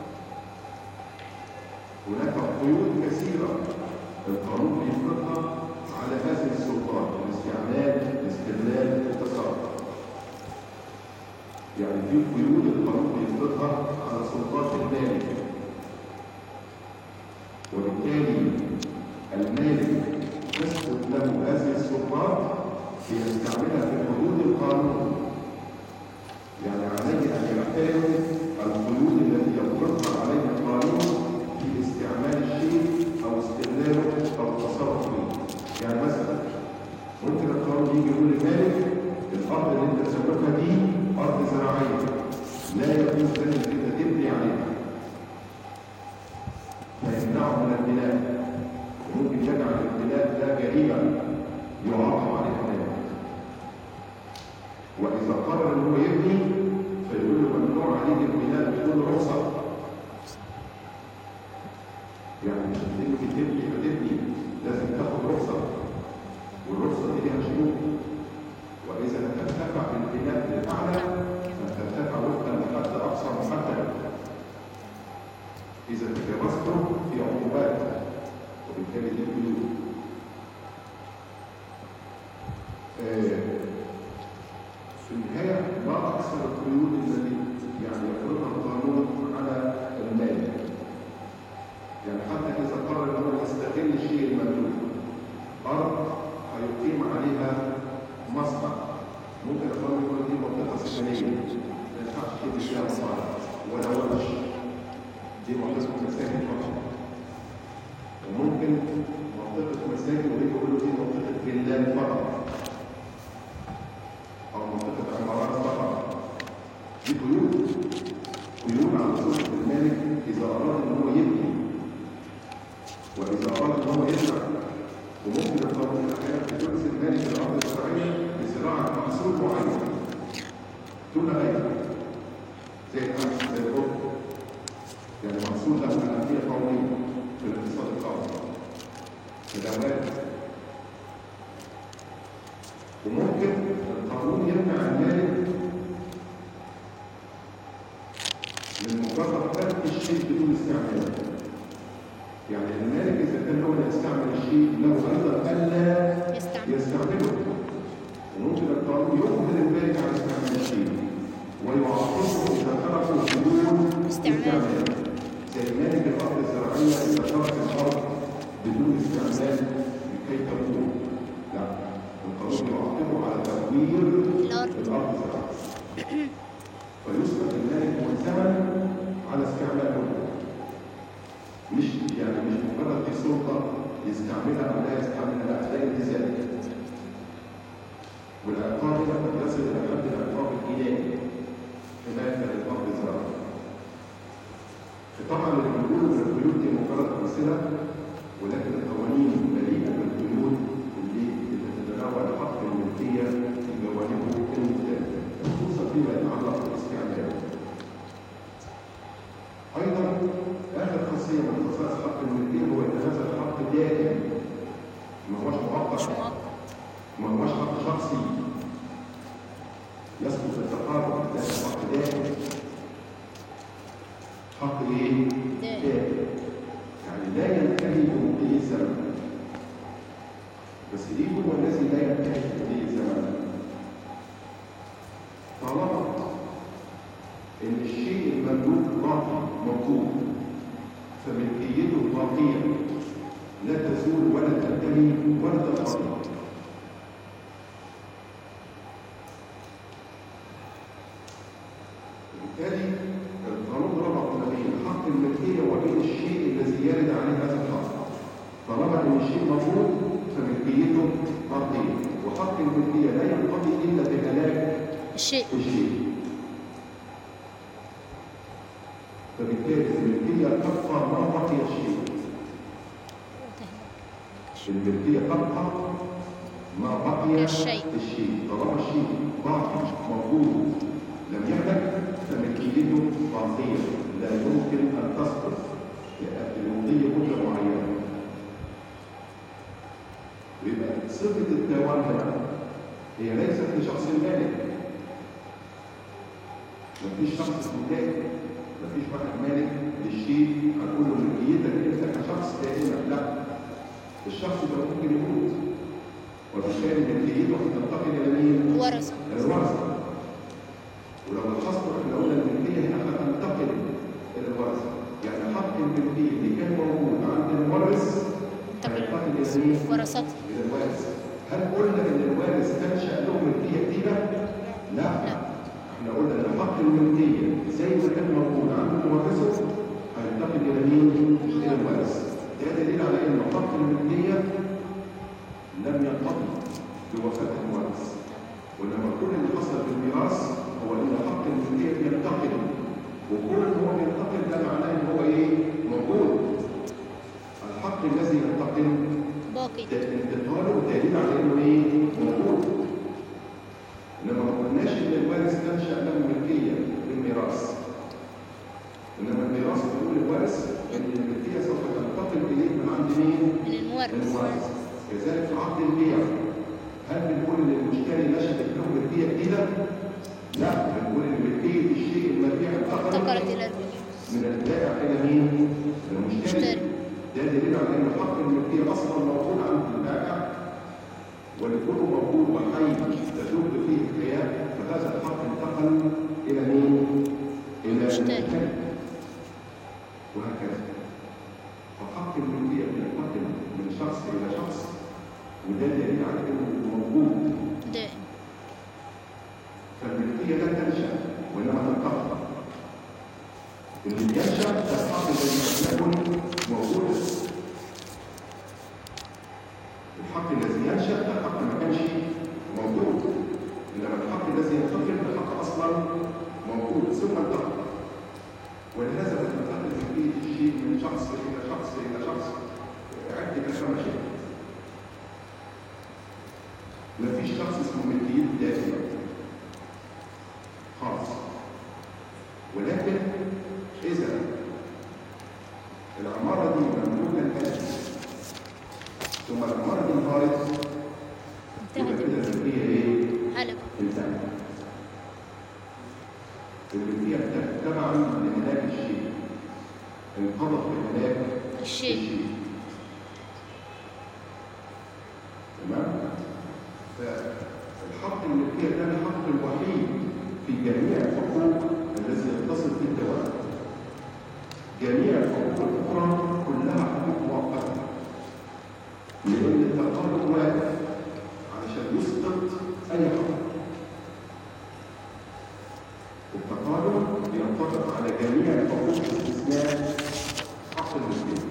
هناك قيود كثيره القانون بيفرضها على هذه السلطات الاستعمال الاستغلال التصرف يعني في قيود القانون بيفرضها على سلطات المالك وبالتالي المالك تثبت له هذه السلطات ليستعملها في حدود القانون يعني عليه ان يحترم القيود التي يفرضها عليه القانون في استعمال الشيء او استغلاله او التصرف فيه يعني مثلا ممكن القانون يجي يقول للمالك الارض اللي انت تسلكها دي ارض زراعيه لا يجوز لك انك انت تبني عليها فيمنعه من البناء وممكن يجعل البناء ده جريمه يعاقب عليها المالك واذا قرر ان هو يبني فيقول له ممنوع عليك البناء بدون رخصه يعني مش هتبني تبني فتبني لازم تاخد رخصه والرخصه دي ليها شروط واذا ترتفع بالبناء للاعلى فترتفع وفقا لحد اقصى محدد اذا تجاوزته في عقوبات وبالتالي دي قيود آه، في النهايه ما اكثر القيود التي يعني يفرضها القانون على المالك يعني حتى اذا قرر ان هو يستغل الشيء المملوك ارض هيقيم عليها مصنع ممكن القانون يقول دي منطقه سكنيه ما ينفعش تبني فيها مصانع ولا ورش دي منطقه مساجد فقط وممكن منطقه مساجد ويجي يقول له دي منطقه فيلات فقط او منطقه عمارات فقط دي قيود قيود على سلطه المالك اذا اراد ان هو يبني واذا اراد ان هو يزرع وممكن القانون احيانا بتلزم مالك الارض الزراعيه بزراعه محصول معين دون غيره زي القمح زي الرز يعني محصول له اهميه قوميه في الاقتصاد القومي كدوات وممكن القانون يمنع المالك من مجرد ترك الشيء بدون استعماله يعني المالك اذا كان هو اللي يستعمل الشيء له ايضا الا يستعمل. يستعمله وممكن القانون يجبر المالك على استعمال الشيء ويعاقبه اذا تركه بدون استعمال. زي مالك الارض الزراعيه اذا ترك الارض بدون استعمال لكي تكون لا القانون يعاقبه على تدوير الأرض. الارض الزراعيه فيصبح المالك ملزما على استعماله مش يعني مش مجرد في سلطه يستعملها او لا يستعملها لا ده التزام والعقاب هنا قد يصل الى حد العقاب الالهي حمايه للارض الزراعيه طبعا اللي بنقوله من القيود دي مجرد امثله ولكن القوانين مليئه بالقيود اللي بتتناول حق الملكيه في جوانبه المختلفه خصوصا فيما يتعلق بالاستعمال ايضا اخر خاصيه من خصائص حق الملكيه هو ان هذا الحق دائم ما هوش مش مؤقت مؤقت ما هوش حق شخصي يسقط التقارب ده حق دائم حق ايه؟ دائم. يعني لا ينتهي بمضي الزمن بس ايه هو الذي لا ينتهي بمضي الزمن؟ طالما ان الشيء المملوك باقي موجود فملكيته باقيه لا تزول ولا تنتهي ولا تنقضي وبالتالي القانون ربط ما بين حق الملكيه وبين الشيء الذي يرد عليه هذا الحق طالما ان الشيء موجود فملكيته باقيه وحق الملكيه لا ينقضي الا بهلاك الشيء الشيء فبالتالي الملكيه تبقى ما بقي الشيء الملكيه تبقى ما بقي الشيء. الشيء طالما الشيء باقي موجود لم يهلك فملكيته باقيه لا يمكن ان تسقط لمضي مده معينه ويبقى صفه الدوام هنا هي ليست لشخص المالك مفيش شخص اسمه تاجر مفيش واحد مالك للشيء هنقول له ملكيتك انت كشخص دائما لا الشخص ده ممكن يموت وبالتالي ملكيته هتنتقل الى مين؟ ورثة الى الورثه ولو لاحظتوا احنا قلنا الملكيه هنا هتنتقل الى الورثه يعني حق الملكيه اللي كان موجود عند المورث هينتقل الى مين؟ ورثته إلى الوارث هل قلنا إن الوارث تنشأ له ملكية جديدة؟ لا احنا قلنا إن حق الملكية زي ما كان موجود عند مورثه هينتقل إلى مين؟ إلى الوارث ده دليل على إن حق الملكية لم ينقضي بوفاة المورث وإنما كل اللي حصل في الميراث هو إن حق الملكية بينتقل وكل ما هو بينتقل ده معناه إن هو إيه؟ موجود الحق الذي ينتقل باقي انتقاله دليل على انه ايه؟ موجود. انما ما قلناش ان الوارث تنشا له ملكيه للميراث. انما الميراث بيقول الوارث ان الملكيه سوف تنتقل اليه من عند مين؟ من من المورث الوارث. كذلك في عقد البيع. هل بنقول ان المشتري نشأت له ملكيه جديده؟ لا بنقول ان ملكيه الشيء المبيع انتقلت انتقلت إلى البيع من البائع الى مين؟ المشتري مشتري. ده دليل على ان حق الملكيه اصلا موجود عند البائع ولكونه موجود وحي تدور فيه الحياه فهذا الحق انتقل الى مين؟ الى المشتري. المشتري وهكذا فحق الملكيه بينتقل من شخص الى شخص وده دليل على انه موجود دائم فالملكيه لا تنشا وانما تنتقل اللي بينشا ده الحق الذي لم يكن موجودا الحق الذي ينشا ده حق ما كانش موجود انما الحق الذي ينتقل ده حق اصلا موجود ثم انتقل ولهذا تنتقل ملكيه الشيء من شخص الى شخص الى شخص عده كما شئت مفيش شخص اسمه ملكيته دائما خالص ولكن إذا العمارة دي مملوكة لأجل ثم العمارة دي انهارت يبقى انتهت كده الملكية إيه؟ هلك انتهت الملكية انتهت تبعا لهلاك الشيء انقضت بهلاك الشيء تمام؟ فالحق الملكية ده الحق الوحيد في جميع الحقوق التي يتصل به الدوام جميع الحقوق الأخرى كلها حقوق مؤقتة لأن التقارب واقف علشان يسقط أي حق التقارب ينطبق على جميع الحقوق باستثناء حق الملكية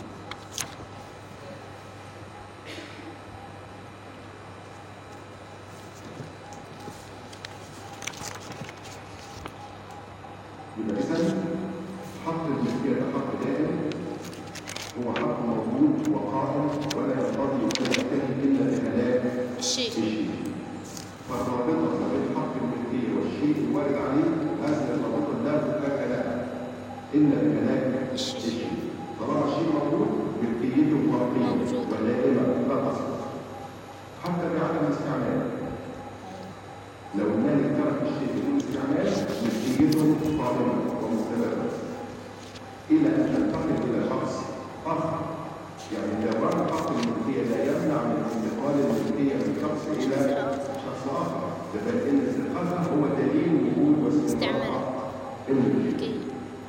يبقى إذا حق الملكية ده حق دائم هو حق موجود وقائم ولا ينبغي أن ينتهي إلا بهلاك الشيء الشيء فالرابطة ما بين حق الملكية والشيء الوارد عليه هذه الرابطة لا تفك لها إلا بهلاك الشيء طالما الشيء موجود ملكيته باقية موجودة. ودائمة لا تسقط حتى بعدم الاستعمال لو المالك ترك الشيء بدون استعمال ملكيته قائمة ومستمرة إلى أن تنتقل إلى شخص آخر يعني دوران حق الملكية لا يمنع من انتقال الملكية من شخص إلى شخص آخر ده بل إن انتقالها هو دليل وجود واستمرار استعمال. حق الملكية أكيد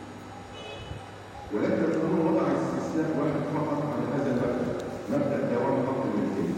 ولكن القانون وضع استثناء واحد فقط على هذا المبدا مبدا دوام حق الملكيه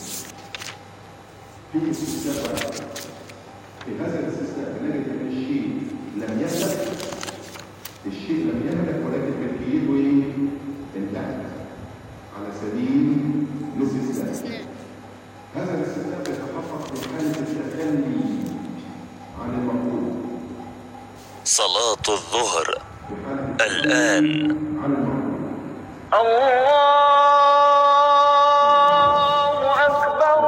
في استثناء واحد في هذا الاستثناء بنجد ان الشيء لم يهلك الشيء لم يهلك ولكن ملكيته ايه؟ انتهت على سبيل الاستثناء استثناء هذا الاستثناء يتحقق في حاله التخلي عن المطلوب صلاة الظهر في حاله الآن عن المطلوب الله أكبر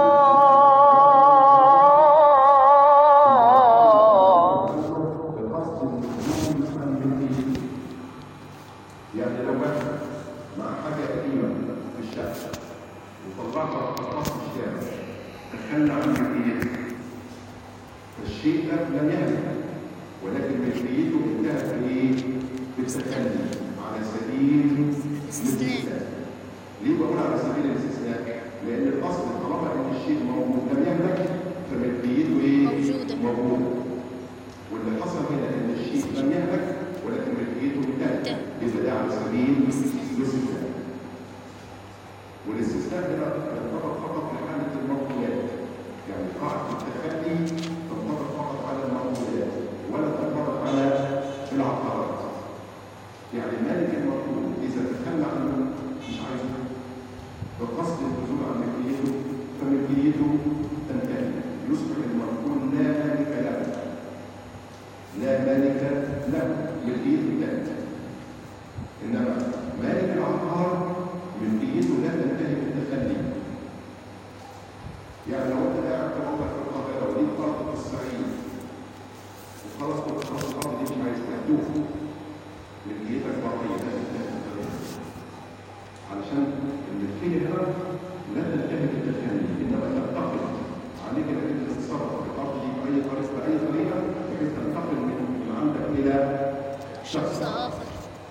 الله بقصد النزول عن الملكية. يعني لو واحد مع حاجة قديمة في الشقة وطلعها وحطها في الشارع تخلى عن ملكيته فالشيء ده لم يهلك ولكن ملكيته انتهت بايه؟ بالتخلي على سبيل الاستثناء. ليه بقول على سبيل الاستثناء؟ لأن الأصل طالما إن الشيء موجود لم يهلك فملكيته إيه؟ موجودة. موجودة. واللي حصل هنا ان الشيء لم يهلك ولكن ملكيته انتهت انتهت. يبقى ده على سبيل الاستثناء والاستثناء هنا ينطبق فقط في حاله الموضوعات يعني قاعده التخلي تنطبق فقط على الموضوعات ولا تنطبق على العقارات يعني المالك المطلوب اذا تخلى عنه مش عايزه بقصد النزول عن ملكيته فملكيته تنتهي يصبح المركون لا مالك له لا مالك له ملكيته انتهت انما مالك العقار ملكيته لا تنتهي بالتخلي يعني لو انت قاعد تفكر في القاهره وليك ارض في الصعيد وخلاص كنت خلاص الارض دي مش عايز تهدوه ملكيتك باقيه لا تنتهي علشان الملكيه هنا لا تنتهي بالتخلي انما تنتقل عليك انك انت تتصرف في الارض دي باي طريقه باي طريقه بحيث تنتقل من من عندك الى شخص شخص آخر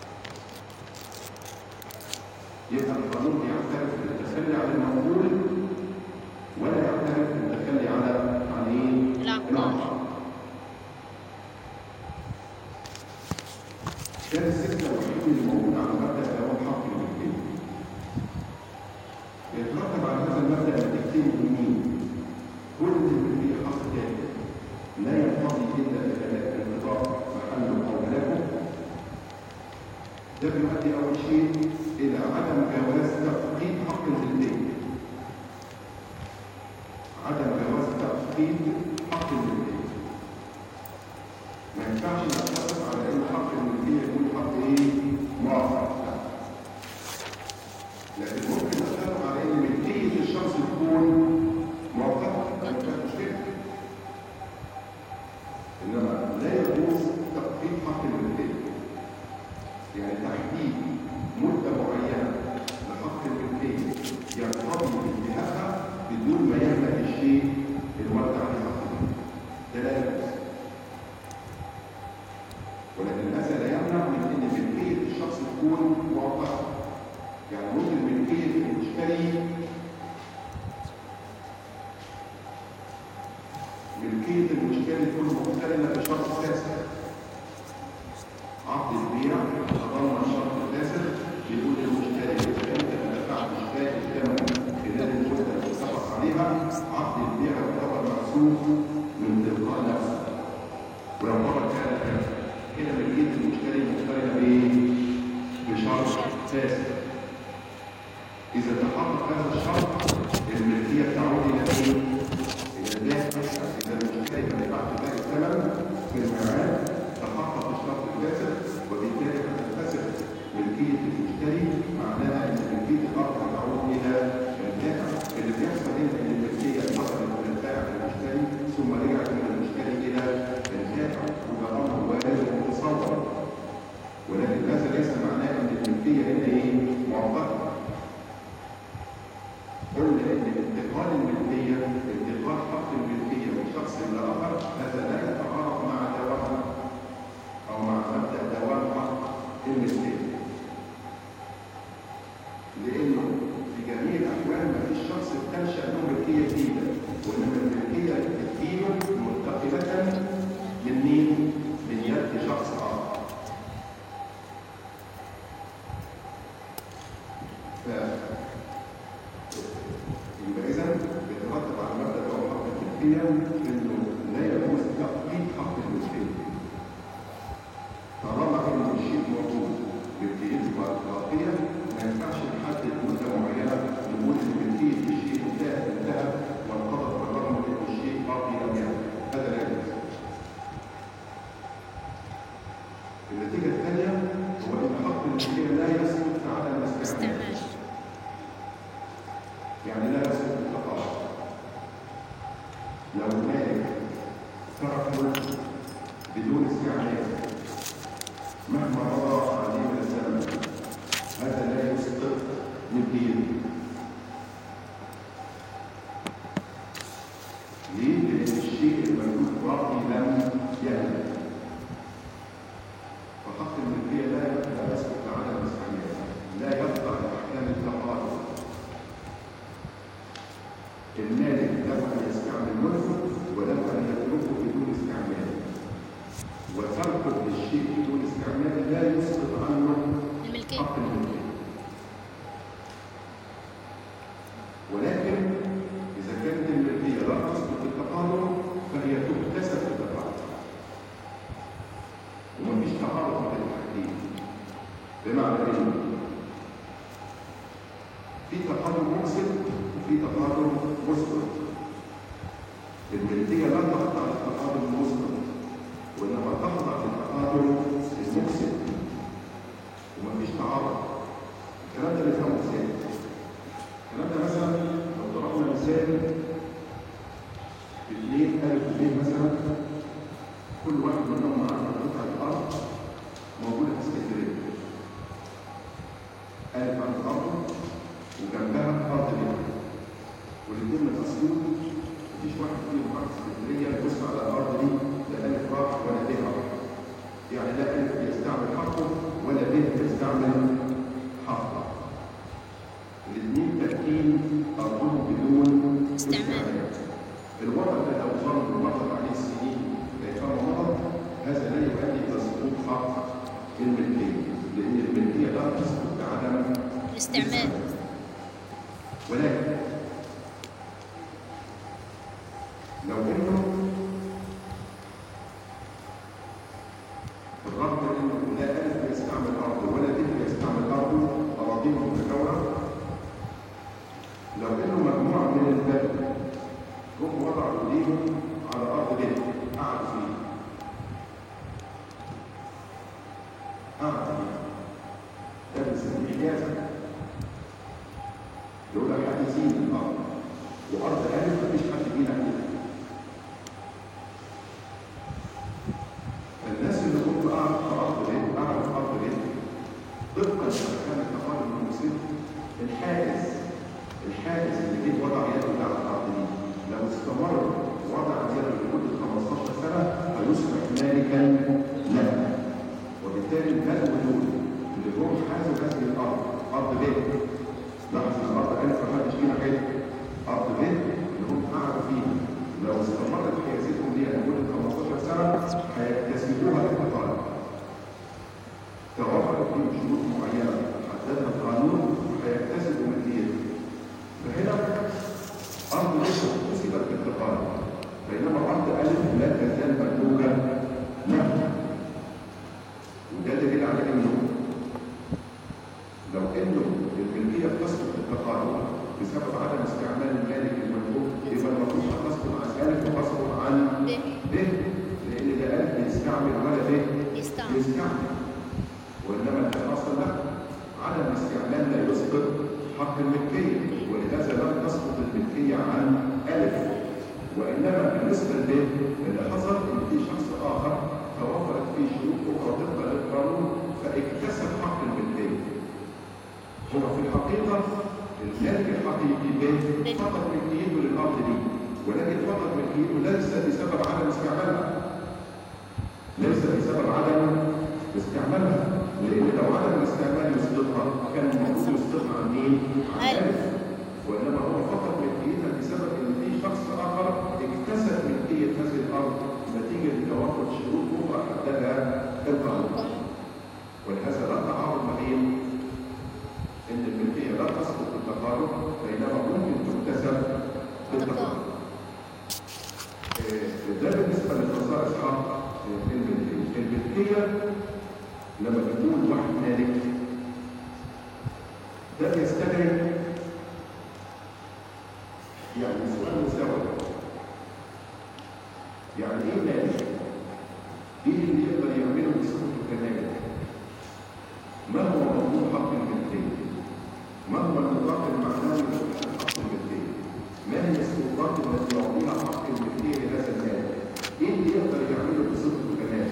يبقى القانون يعترف بالتخلي عن المقبول ولا يعترف بالتخلي على عن ايه؟ العقار. كان السته الوحيد اللي موجود على مبدا دوام حق الملكيه. يترتب على هذا المبدا نتيجتين مهمين. كل الملكيه حق تاني لا ينقضي الا بهلاك انقضاء محله او هلاكه. ده بيؤدي اول شيء الى عدم جواز تفقيد حق الملكيه. عدم جواز تفقيد حق الملكيه. ما ينفعش نتفق على ان حق الملكيه يكون حق ايه؟ مؤقت، لا. يعني تحديد مدة معينة لحق الملكية يقتضي انتهاءها بدون ما يملك الشيء الورد عليه حقه ده لا يجوز ولكن هذا لا يمنع من ان ملكية الشخص تكون مؤقتة يعني ممكن ملكية المشتري ملكية المشتري تكون مقترنة بشرط فاسد عقد البيع تضمن شرط فاسد يقول للمشتري اذا انت ما دفعتش باقي الثمن خلال المده اللي اتفق عليها عقد البيع يعتبر محسوب من تلقاء نفسه ويعتبر كان هنا ملكيه المشتري مقترنه بايه؟ بشرط فاسد اذا تحقق هذا الشرط الملكيه تعود الى ايه؟ الى الدافع اذا المشتري ما دفعش باقي الثمن في الميعاد تحقق الشرط الفاسد وبالتالي تنفسخ ملكيه المشتري معناها ان ملكيه الارض تعود الى الدافع اللي بيحصل هنا ان الملكيه انتقلت من البائع للمشتري ثم رجعت من المشتري الى الدافع وده امر وارد ومتصور ولكن هذا ليس معناه ان الملكيه هنا ايه مؤقته قلنا ان انتقال الملكيه انتقال حق الملكيه من شخص الى اخر هذا لا يتعارض مع دوام او مع مبدا دوام حق الملكيه لانه في جميع الاحوال ما فيش شخص بتنشا له ملكيه جديده وانما الملكيه بتجيله منتقله من مين؟ من يد شخص اخر ف يبقى اذا بيترتب على مبدا دوام حق الملكيه انه لا يجوز تقييد حق الملكيه طالما ان الشيء موجود ملكيته باقيه ما ينفعش نحدد مده معينه نقول ان ملكيه الشيء انتهت انتهت وانقضت بالرغم من ان الشيء باقي لم ينتهي هذا لا يجوز النتيجه الثانيه هو ان حق الملكيه لا يسقط في عدم الاستعمال استعمال يعني لا يسقط التقاعد لو مالك ترك ملك بدون استعمال مهما مضى عليه من الزمن هذا لا يسقط ملكيته ليه؟ لأن الشيء المملوك باقي لم يهلك فحق الملكية لا لا يسقط على الاستعمال لا يبقى أحكام التقاعد المالك له أن يستعمل ملكه وله أن يتركه بدون استعمال وتركه للشيء بدون استعمال لا يسقط عنه الملكية حق الملكية ولكن إذا كانت الملكية لا تسقط بالتقادم فهي تكتسب بالتقادم ومفيش تعارض بين الحاجتين بمعنى إيه؟ في تقادم مقصد وفي تقادم مسقط الملكية لا تخضع للتقادم المسقط وإنما تخضع للتقادم المقصد ومفيش تعارض الكلام ده بيفهمه ازاي؟ الكلام ده مثلا لو ضربنا مثال اثنين ألف اثنين مثلا كل واحد منهم معاه قطعة أرض موجودة في اسكندرية ألف عند أرض وجنبها أرض بيت والاثنين من أسيوط مفيش واحد فيهم راح اسكندرية يبص على الأرض دي لا ألف راح ولا ب راح يعني لا ألف بيستعمل حقه ولا ب بيستعمل حقه الاثنين تركين أرضهم بدون استعمال. الوضع ده لو ظل ومرت عليه السنين كيفما مضت هذا لا يؤدي إلى سقوط حق الملكية لأن الملكية لا تسقط بعدم الاستعمال ولكن لو انه بالرغم من انه لا الف يستعمل ارضه ولا ب يستعمل ارضه اراضيهم متجاوره لو انه مجموعه من البلد هم وضعوا ايديهم على ارض بيت قعدوا فيه قعدوا فيه ده بنسميه اجازه يقول لك عايزين الارض وارض الف مفيش حد فينا كده فالناس اللي كنت قاعد في ارض بيت قاعد في ارض بيت الحارس اللي جه وضع يده على الارض دي لو استمر وضع يده لمده 15 سنه هيصبح مالكا له وبالتالي المال دول اللي جم حازوا هذه الارض ارض بيت لاحظ ان الارض كانت محدش فيها كده ارض بيت اللي هم قعدوا فيها لو استمرت حيازتهم ليها لمده 15 سنه هيكتسبوها بالقطار توفرت فيهم شروط معينه حددها القانون هيكتسبوا ملكيتها فهنا ارض ليست كسبت بالقطار بينما ارض الف لا تزال مملوكه له وده دليل على انه لو انه الملكيه بتسقط بالتقارب بسبب عدم استعمال المالك المملوك يبقى المفروض هتسقط عن الف وتسقط عن ب ب لان ده الف بيستعمل ولا ب يستعمل يستعمل وانما اللي حصل لا عدم الاستعمال لا يسقط حق الملكيه ولهذا لم تسقط الملكيه عن الف وانما بالنسبه ل اللي حصل ان في شخص اخر توفرت فيه شروط اخرى طبقا للقانون فاكتسب حق الملكيه هو في الحقيقه المالك الحقيقي ب فقط ملكيته للارض دي ولكن فقط ملكيته ليس بسبب عدم استعمالها ليس بسبب عدم استعمالها لان لو عدم الاستعمال يسقطها كان المفروض يسقطها عن مين؟ عن ألف. الف وانما هو فقط ملكيتها بسبب ان في شخص اخر اكتسب ملكيه هذه الارض نتيجه لتوفر شروط اخرى حددها القانون قانون ولهذا لا تعارض ما بين ان الملكيه لا تسقط بالتقارب بينما ممكن تكتسب بالتقارب. آه، ده بالنسبه لخصائص حق آه، الملكيه. الملكيه لما بيكون واحد مالك ده بيستدعي يعني سؤال مساوي يعني ايه مالك؟ ايه اللي يقدر يعمله بصفته كمالك؟ ما هو مضمون حق الملكية؟ ما هو النطاق المعنوي لحق الملكية؟ ما هي السلطات التي يعطيها حق الملكية لهذا المال؟ ايه اللي يقدر يعمله بصفته كمالك؟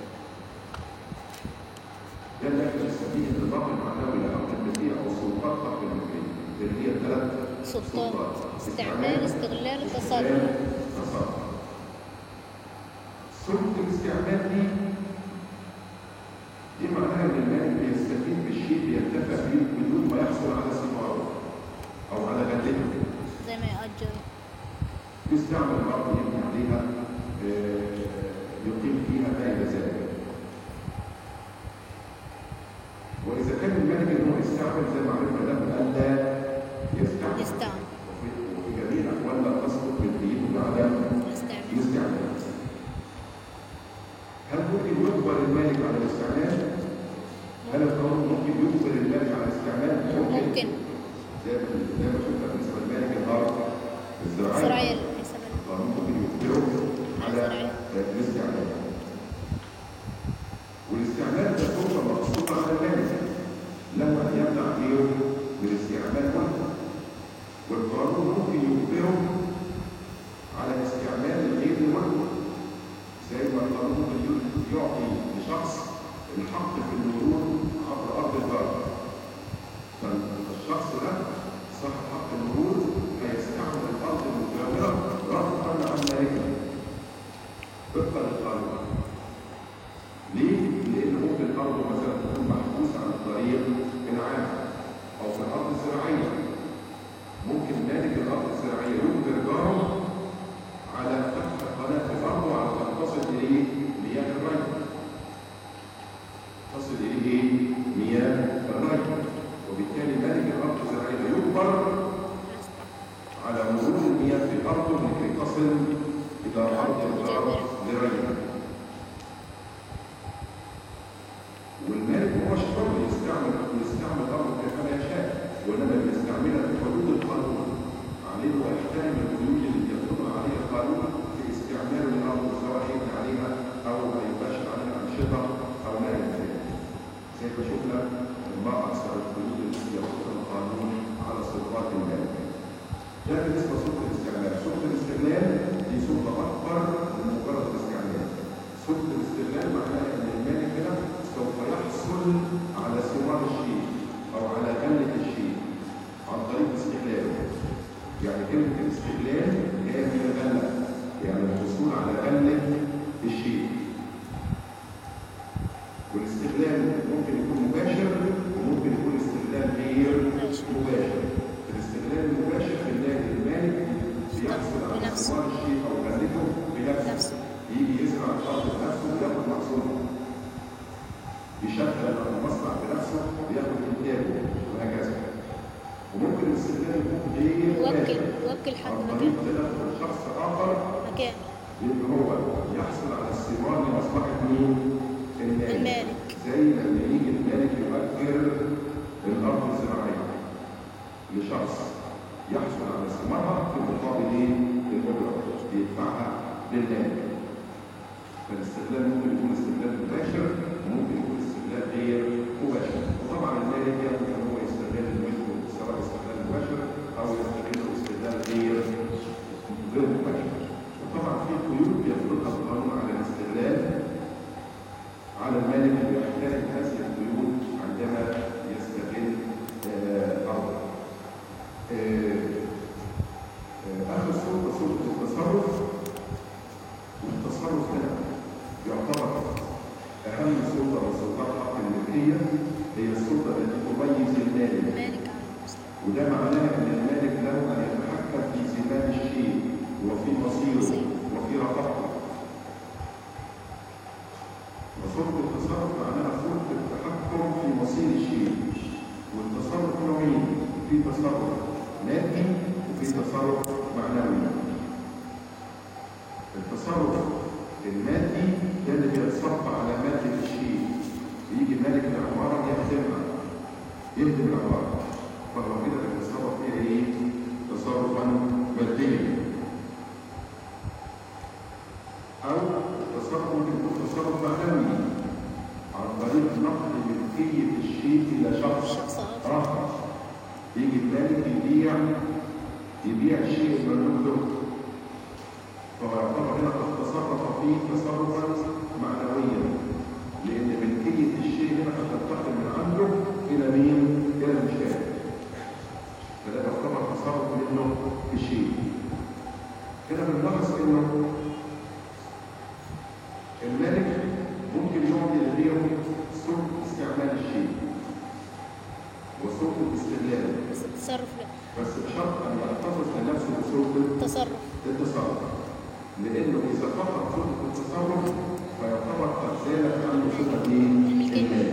ده اللي احنا بنسميه النطاق المعنوي لحق الملكية او سلطات حق الملكية اللي هي ثلاث سلطات استعمال استغلال تصرف تصرف سلطة الاستعمال دي دي معناها ان المالك بيستفيد بالشيء بينتفع بيه بدون ما يحصل على ثماره او على غلته زي ما يأجر يستعمل الارض يبني عليها آه، يقيم فيها ما الى ذلك واذا كان المالك ان هو يستعمل زي ما عرفنا ده الا يستعمل يستعمل. وفي وفي جميع الاحوال لا تسقط ملكيته بعدم الاستعمال يستعمل هل ممكن يجبر المالك على الاستعمال؟ هل القانون ممكن يجبر المالك على الاستعمال؟ ممكن زي ما زي ما شفنا بالنسبه للمالك الارض الزراعيه زراعية الحساب القانون ممكن يجبره على الزراعية. الاستعمال والاستعمال ده فرصه مقصوده على المالك له ان يمنع غيره من استعمال وحده والقانون ممكن يجبره على استعمال الغير لوحده زي ما القانون ممكن يعطي لشخص الحق في المرور عبر ارض البلد فالشخص ده صاحب حق المرور هيستعمل الارض المجاوره رفعا عن مالكه طبقا للقانون ليه؟ لان ممكن الارض مثلا تكون محبوسه عن الطريق العام او في الارض الزراعيه ممكن مالك الارض الزراعيه يجبر جاره على فتح قناه في الارض وعلى ان تصل اليه مياه الري تصل اليه ايه؟ مياه الري وبالتالي مالك الارض الزراعيه يجبر على مرور المياه في ارضه لكي تصل الى ارض الجار لريها والمالك هو حر يستعمل يستعمل ارضه كيفما يشاء وانما بيستعملها في حدود القانون عليه ان يحترم القيود اللي يفرضها عليه القانون في استعمال الارض سواء يبني عليها او ما يبقاش عليها انشطه او ما الى ذلك. زي ما شفنا بعض القيود التي يفرضها القانون على سلطات المالك. ده بالنسبه لسلطه الاستعمال، سلطه الاستغلال دي سلطه اكبر من مجرد الاستعمال. سلطه الاستغلال معناها ان المالك هنا سوف يحصل على ثمار الشيء او على غله الشيء عن طريق استغلاله كلمة الاستغلال جاية من الغلة يعني الحصول على غلة الشيء والاستغلال ممكن يكون مباشر وممكن يكون استغلال غير مباشر. مباشر الاستغلال المباشر بنلاقي المالك بيحصل على بنفسه. ثمار الشيء او غلته بنفسه نفسه. يجي يزرع الارض بنفسه وياخد محصولها يشغل المصنع بنفسه وياخد انتاجه وهكذا وممكن الاستغلال يكون غير يوكل مباشر يوكل حد عن طريق مكان تدخل شخص اخر مكان ان هو يحصل على الثمار لمصلحه مين؟ المالك المالك. زي لما يجي المالك يؤجر الارض الزراعيه لشخص يحصل على ثمارها في مقابل ايه؟ الاجره بيدفعها للمالك فالاستغلال ممكن يكون استغلال مباشر وممكن يكون استغلال غير مباشر وطبعا المالك يمكن ان هو يستغل الملك سواء استغلال مباشر او يستغله استغلال غير غير مباشر وطبعا في قيود يفرضها القانون على الاستغلال على المالك ان يحترم هذه القيود عندما يستغل آه، ارضه آه، آه، اخر سلطه سلطه التصرف والتصرف هنا يعتبر اهم سلطه من سلطات حق الملكيه هي السلطه التي تميز المالك المالك عن المسلم وده معناه ان المالك له ان يتحكم في زمام الشيء وفي مصيره مصيره. وفي رقبته وسلطه التصرف معناها سلطه التحكم في مصير الشيء والتصرف نوعين في تصرف مادي وفي تصرف معنوي التصرف المادي ده اللي بيتصرف على مادة الشيء يجي مالك العمارة يخدمها يهدم العمارة فهو كده بيتصرف فيها ايه؟ تصرفا ماديا أو التصرف ممكن يكون تصرف معنوي عن طريق نقل ملكية الشيء إلى شخص شخص آخر. آخر يجي المالك يبيع يبيع الشيء المملوك له فهو يعتبر هنا قد تصرف فيه تصرفا معنويا لان ملكيه الشيء هنا قد تنتقل من عنده الى مين؟ الى المشتري فده يعتبر تصرف منه في الشيء هنا بنلاحظ انه المالك ممكن يعطي لغيره سوق استعمال الشيء وسوق الاستغلال بس التصرف لا بس بشرط ان يحتفظ لنفسه بسوق تصرف التصرف لانه اذا فقد سلطه التصرف فيعتبر قد زالت عنه سلطه مين؟ الملكية. المالك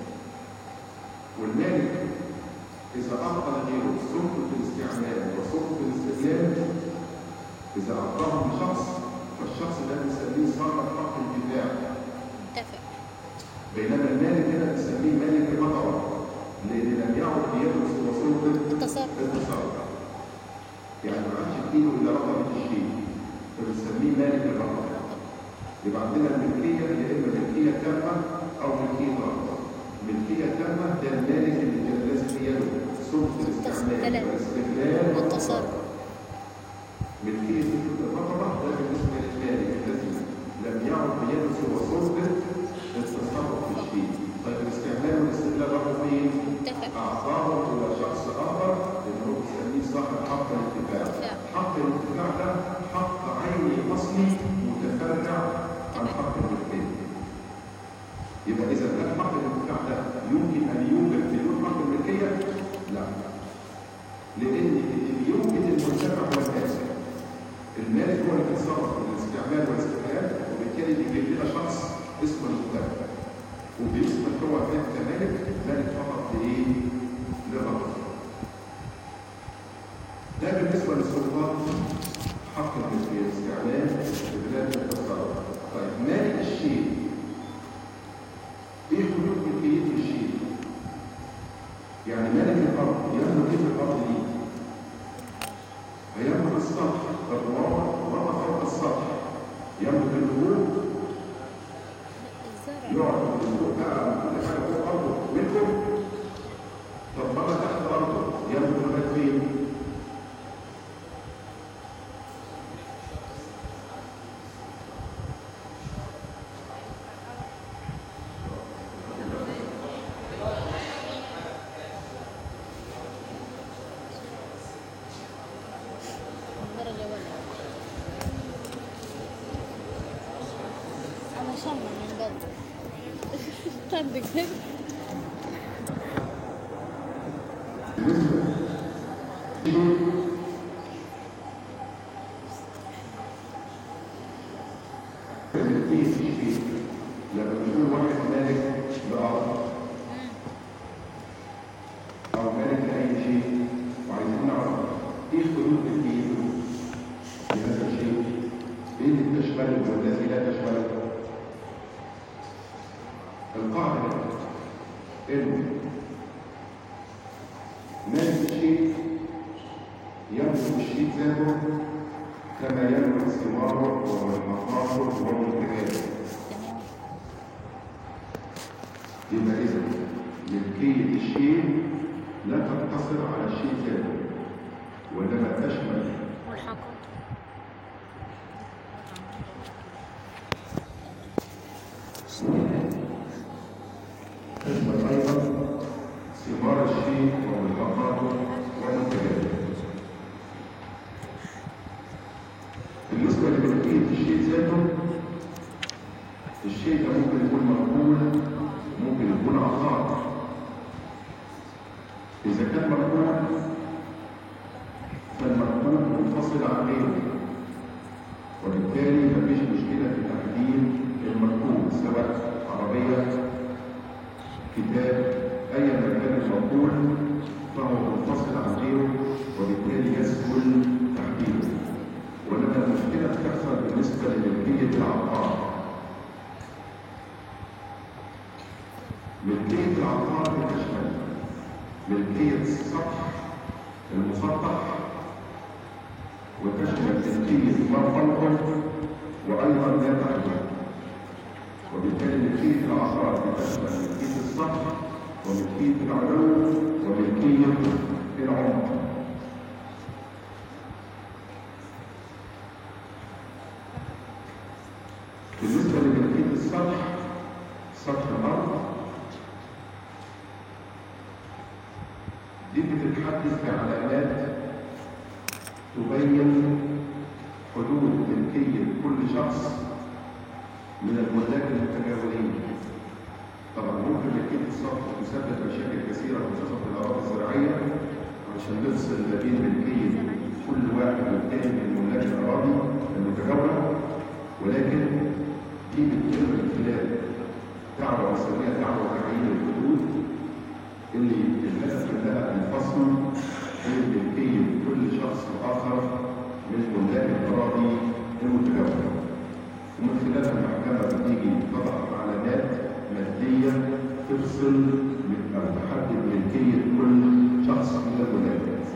والمالك اذا اعطى لغيره سلطه الاستعمال وسلطه الاستغلال اذا اعطاهم لشخص فالشخص ده بنسميه صاحب حق الدفاع متفق بينما المالك هنا بنسميه مالك المطر لان لم يعد بيده سوى سلطه التصرف. التصرف يعني ما عادش في ايده الا رقبه الشيء فبنسميه مالك الرقبه يبقى عندنا الملكيه يا اما ملكيه تامه او ملكيه رقبه ملكيه تامه ده المالك اللي كان لازم في يده سلطه الاستعمال الاستغلال. والاستغلال والتصرف. ملكيه سلطه الرقبه ده بالنسبه للمالك الذي لم يعد بيده سوى سلطه التصرف في الشيء طيب الاستعمال والاستغلال راحوا فين؟ متفق أعطاه إلى شخص آخر اللي هو بيسميه صاحب حق الانتفاع. نعم. حق الانتفاع ده حق عيني أصلي متفرع عن حق الملكية. يبقى إذا كان حق الانتفاع ده يمكن أن يوجد بدون حق الملكية؟ لا. لأن اللي بيوجد المنتفع هو المالك. المالك هو اللي بيتصرف في الاستعمال والاستغلال وبالتالي بيجيب لنا شخص اسمه المنتفع. وبيثبت هو كان كمالك مالك فقط لايه؟ للرقم. ده بالنسبه للسلطات حق الملكيه الاستعمال ببلاد التصرف. طيب مالك الشيء ايه حدود ملكيه الشيء؟ يعني مالك الارض يملك ايه في الارض دي؟ هيملك السطح طب وما فوق السطح يملك الهبوط الزرع يقعد يقول بقى كل حاجه فوق ارضه منكم طب بره تحت ارضه يملك لغايه فين؟ مصمم من بدري صدق كده في في في لما بنقول واحد مالك لأرض أو مالك لأي شيء وعايزين نعرف إيه حدود الدين لهذا الشيء؟ إيه اللي تشمله والذي لا تشمله؟ القاعدة إن مالك الشيء يملك الشيء ذاته كما يملك ثماره والمخاطر والمنتجات تمام يبقى إذا ملكية الشيء لا تقتصر على الشيء ذاته وإنما تشمل والحقائق تشمل أيضا ثمار الشيء وملحقاته ومنتجاته بالنسبة لملكية الشيء ذاته الشيء ده ممكن يكون مقبول ممكن يكون عقار إذا كان مقبول فالمقبول منفصل عن غيره وبالتالي مفيش مشكلة في تحديد المقبول سواء عربية كتاب أيا ما كان المقبول فهو منفصل عن غيره وبالتالي يسهل تحديده وإنما المشكلة تحصل بالنسبة لملكية العقار ملكية العقار بتشمل ملكية السطح المسطح وتشمل ملكية ما فوقه وأيضا ما تحته وبالتالي ملكية العقار بتشمل ملكية السطح وملكية العلو وملكية العمق بالنسبة لملكية السطح سطح الأرض دي بتتحدث بعلامات تبين حدود ملكية كل شخص من الملاك المتجاورين طبعا ممكن ملكية السطح تسبب مشاكل كثيرة خصوصا في الأراضي الزراعية عشان نفصل ما بين ملكية كل واحد والتاني من ملاك الأراضي المتجاورة ولكن دي بتتم من خلال دعوة بنسميها دعوة تعيين الحدود اللي الهدف منها الفصل بين ملكية كل شخص آخر من ملاك الأراضي المتجاورة ومن خلالها المحكمة بتيجي تضع علامات مادية تفصل من أو تحدد ملكية كل شخص من الملاكات.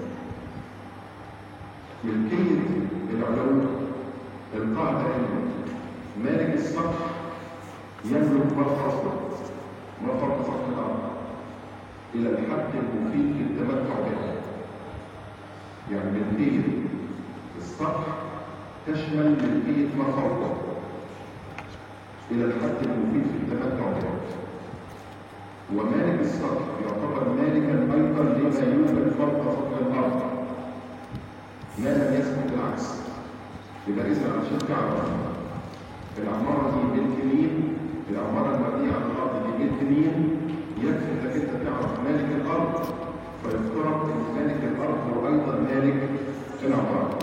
ملكية العلو القاعدة إن مالك السطح يملك ما فوقه ما فوق سطح الأرض إلى الحد المفيد للتمتع به. يعني ملكية السطح تشمل ملكية ما فوقه إلى الحد المفيد في التمتع به. ومالك السطح يعتبر مالكا أيضا لما يوجد فوق سطح الأرض ما لم يثبت العكس. يبقى إذا عشان تعرف العمارة دي ملك مين؟ العمارة المبنية على الأرض دي ملك مين؟ يكفي إنك أنت تعرف مالك الأرض فيفترض إن مالك الأرض هو أيضا مالك العمارة.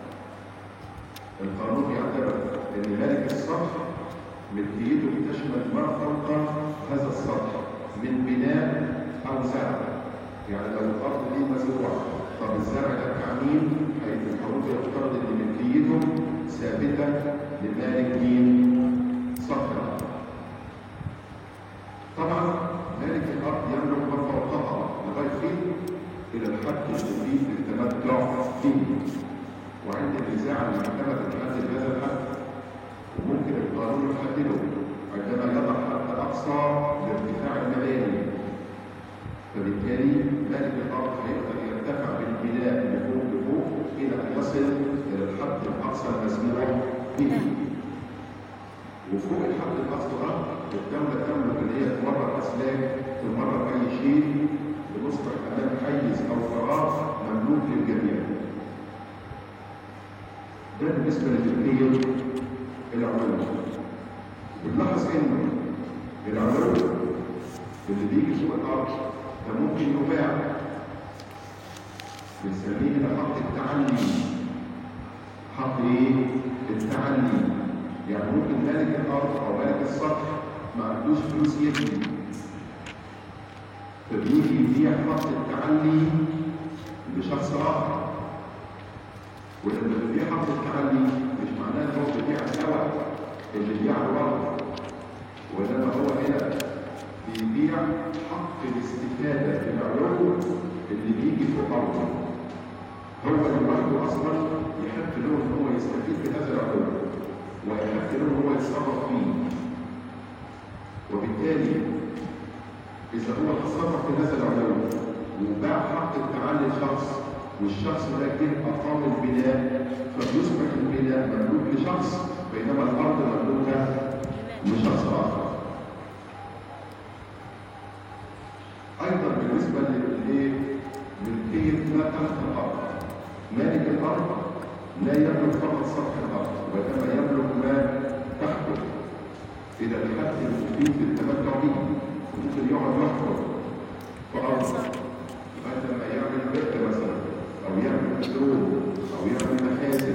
القانون يعتبر ان مالك السطح ملكيته بتشمل ما فوق هذا السطح من بناء او زرع يعني لو الارض دي مزروعه طب الزرع ده بتاع مين؟ هيبقى القانون يفترض ان ملكيته ثابته لمالك مين؟ سطح الارض طبعا مالك الارض يملك ما فوقها لغايه فين؟ الى الحد المفيد للتمتع فيه وعند النزاع المحكمة تحدد هذا الحد وممكن القانون يحدده عندما يضع حد أقصى لارتفاع المباني فبالتالي مالك الأرض هيقدر يرتفع بالبناء من فوق لفوق إلى أن يصل إلى الحد الأقصى المسموح به وفوق الحد الأقصى ده الدولة تملك إن هي تمرر أسلاك تمرر أي شيء لنصبح أمام حيز أو فراغ مملوك للجميع ده بالنسبة لملكية العلوم بنلاحظ ان العلو اللي بيجي فوق الارض ده ممكن يباع بنسميه هنا خط التعلي خط ايه؟ التعلي يعني ممكن مالك الارض او مالك السطح ما عندوش فلوس يبني فبيجي يبيع خط التعلي لشخص اخر ولما بيبيع خط التعلي مش معناه ان هو بيبيع الهواء اللي بيبيع الارض وانما هو هنا بيبيع حق الاستفاده في العلو اللي بيجي فوق ارضه هو لوحده اصلا يحب له ان هو يستفيد بهذا العلو ويحب له ان هو يتصرف فيه وبالتالي اذا هو تصرف في هذا العلو وباع حق التعلي لشخص والشخص ده جه اقام البناء فبيصبح البناء مملوك لشخص بينما الارض مملوكه لشخص اخر ايضا بالنسبه للايه ملكيه ما تحت الارض مالك الارض لا يملك فقط سطح الارض وانما يملك ما تحته اذا بحق المفيد للتمتع به ممكن يقعد يحفر في ارضه لغايه لما يعمل بئر مثلا او يعمل بترول او يعمل مخازن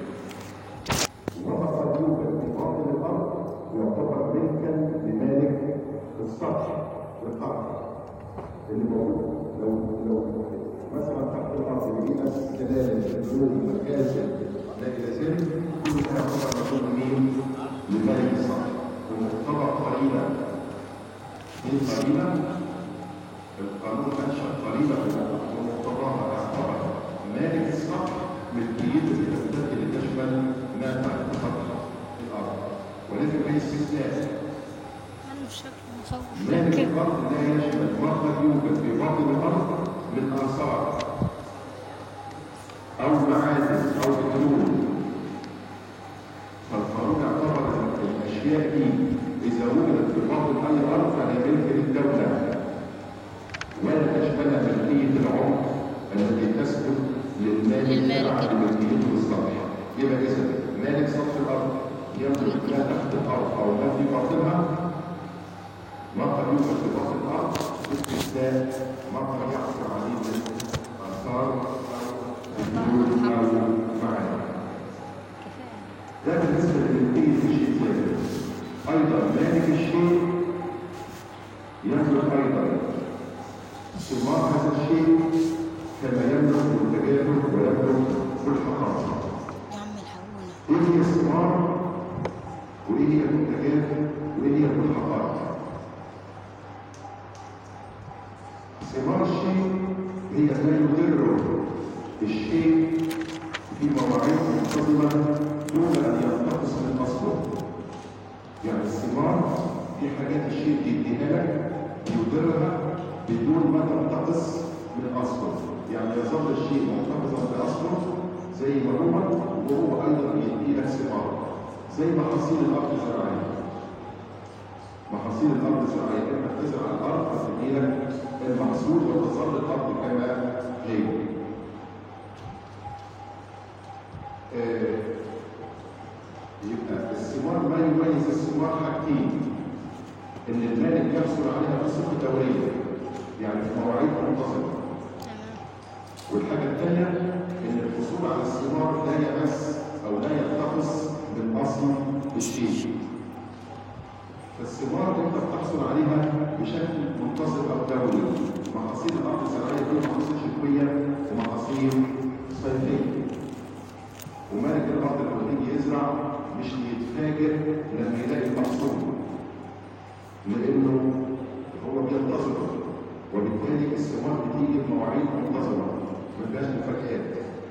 وما قد يوجد في باطن الارض يعتبر ملكا لمالك السطح للارض اللي موجود لو لو مثلا تحت الارض لقينا سلالم بترول مخازن لا الى ذلك كل ده يعتبر مكون مين؟ لمالك السطح ومعتبر قريبا من قريبا القانون انشا قريبا ومقتضاها اعتبر مالك السطح ملكيته للاسباب اللي تشمل ما تحت سطح الارض ولكن في استثناء عنده شكل مخوف مالك كده الارض لا يشمل ما قد يوجد في باطن الارض من اثار او معادن او بترول فالقانون اعتبر ان الاشياء دي اذا وجدت في باطن اي ارض فهي ملك للدوله ولا تشملها ملكيه العمر التي تسكن للمالك للمالك. تبع لملكيته للسطح يبقى اذا مالك سطح الارض يملك ما تحت الارض او ما في باطنها ما قد يوجد في باطن الارض باستثناء ما قد يحصل عليه من اثار او او معادن ده بالنسبه لملكيه الشيء الثاني ايضا مالك الشيء يملك ايضا ثمار هذا الشيء كما يملك منتجاته ويملك ملحقاته يا عم الحقونا ايه هي الثمار وايه هي المنتجات وايه هي الملحقات ثمار الشيء هي ما يضر الشيء في مواعيد منتظمه دون ان ينتقص من اصله يعني الثمار دي حاجات الشيء بيديها لك يضرها بدون ما تنتقص من اصله يعني يظل الشيء محتفظا باصله زي ما هو وهو ايضا بيدي لك ثمار زي محاصيل الارض الزراعيه محاصيل الارض الزراعيه انت بتزرع الارض فتدي لك المحصول وتظل الارض كما هي آه، يبقى الثمار ما يميز الثمار حاجتين ان المالك يحصل عليها بصفه دوريه يعني في مواعيد منتظمه تمام والحاجه الثانيه ان الحصول على الثمار لا يمس او لا ينتقص من اصل الشيء فالثمار انت بتحصل عليها بشكل منتظم او دوري محاصيل الارض الزراعيه دي محاصيل شتويه ومحاصيل صيفيه ومالك الارض لما يجي يزرع مش يتفاجئ لما يلاقي المحصول لانه هو بينتظر وبالتالي الثمار بتيجي بمواعيد منتظمه ما فيهاش مفاجآت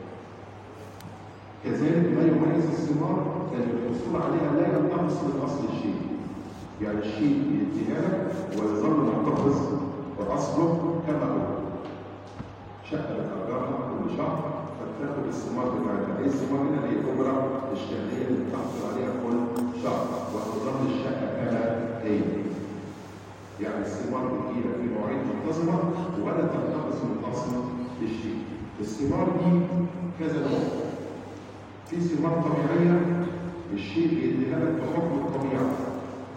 كذلك ما يميز الثمار ان الحصول عليها لا ينتقص من اصل الشيء يعني الشيء بيديها لك ويظل محتفظ باصله كما هو شقه بتأجرها كل شهر فتاخد الثمار بتاعتها ايه الثمار هنا اللي هي الاجره الشهريه اللي بتحصل عليها كل شهر وتظل الشقه كما هي يعني الثمار بتجيلك في مواعيد منتظمه ولا تنتقص من اصل الشيء الثمار دي كذا نوع في ثمار طبيعيه الشيء بيديها لك بحكم الطبيعه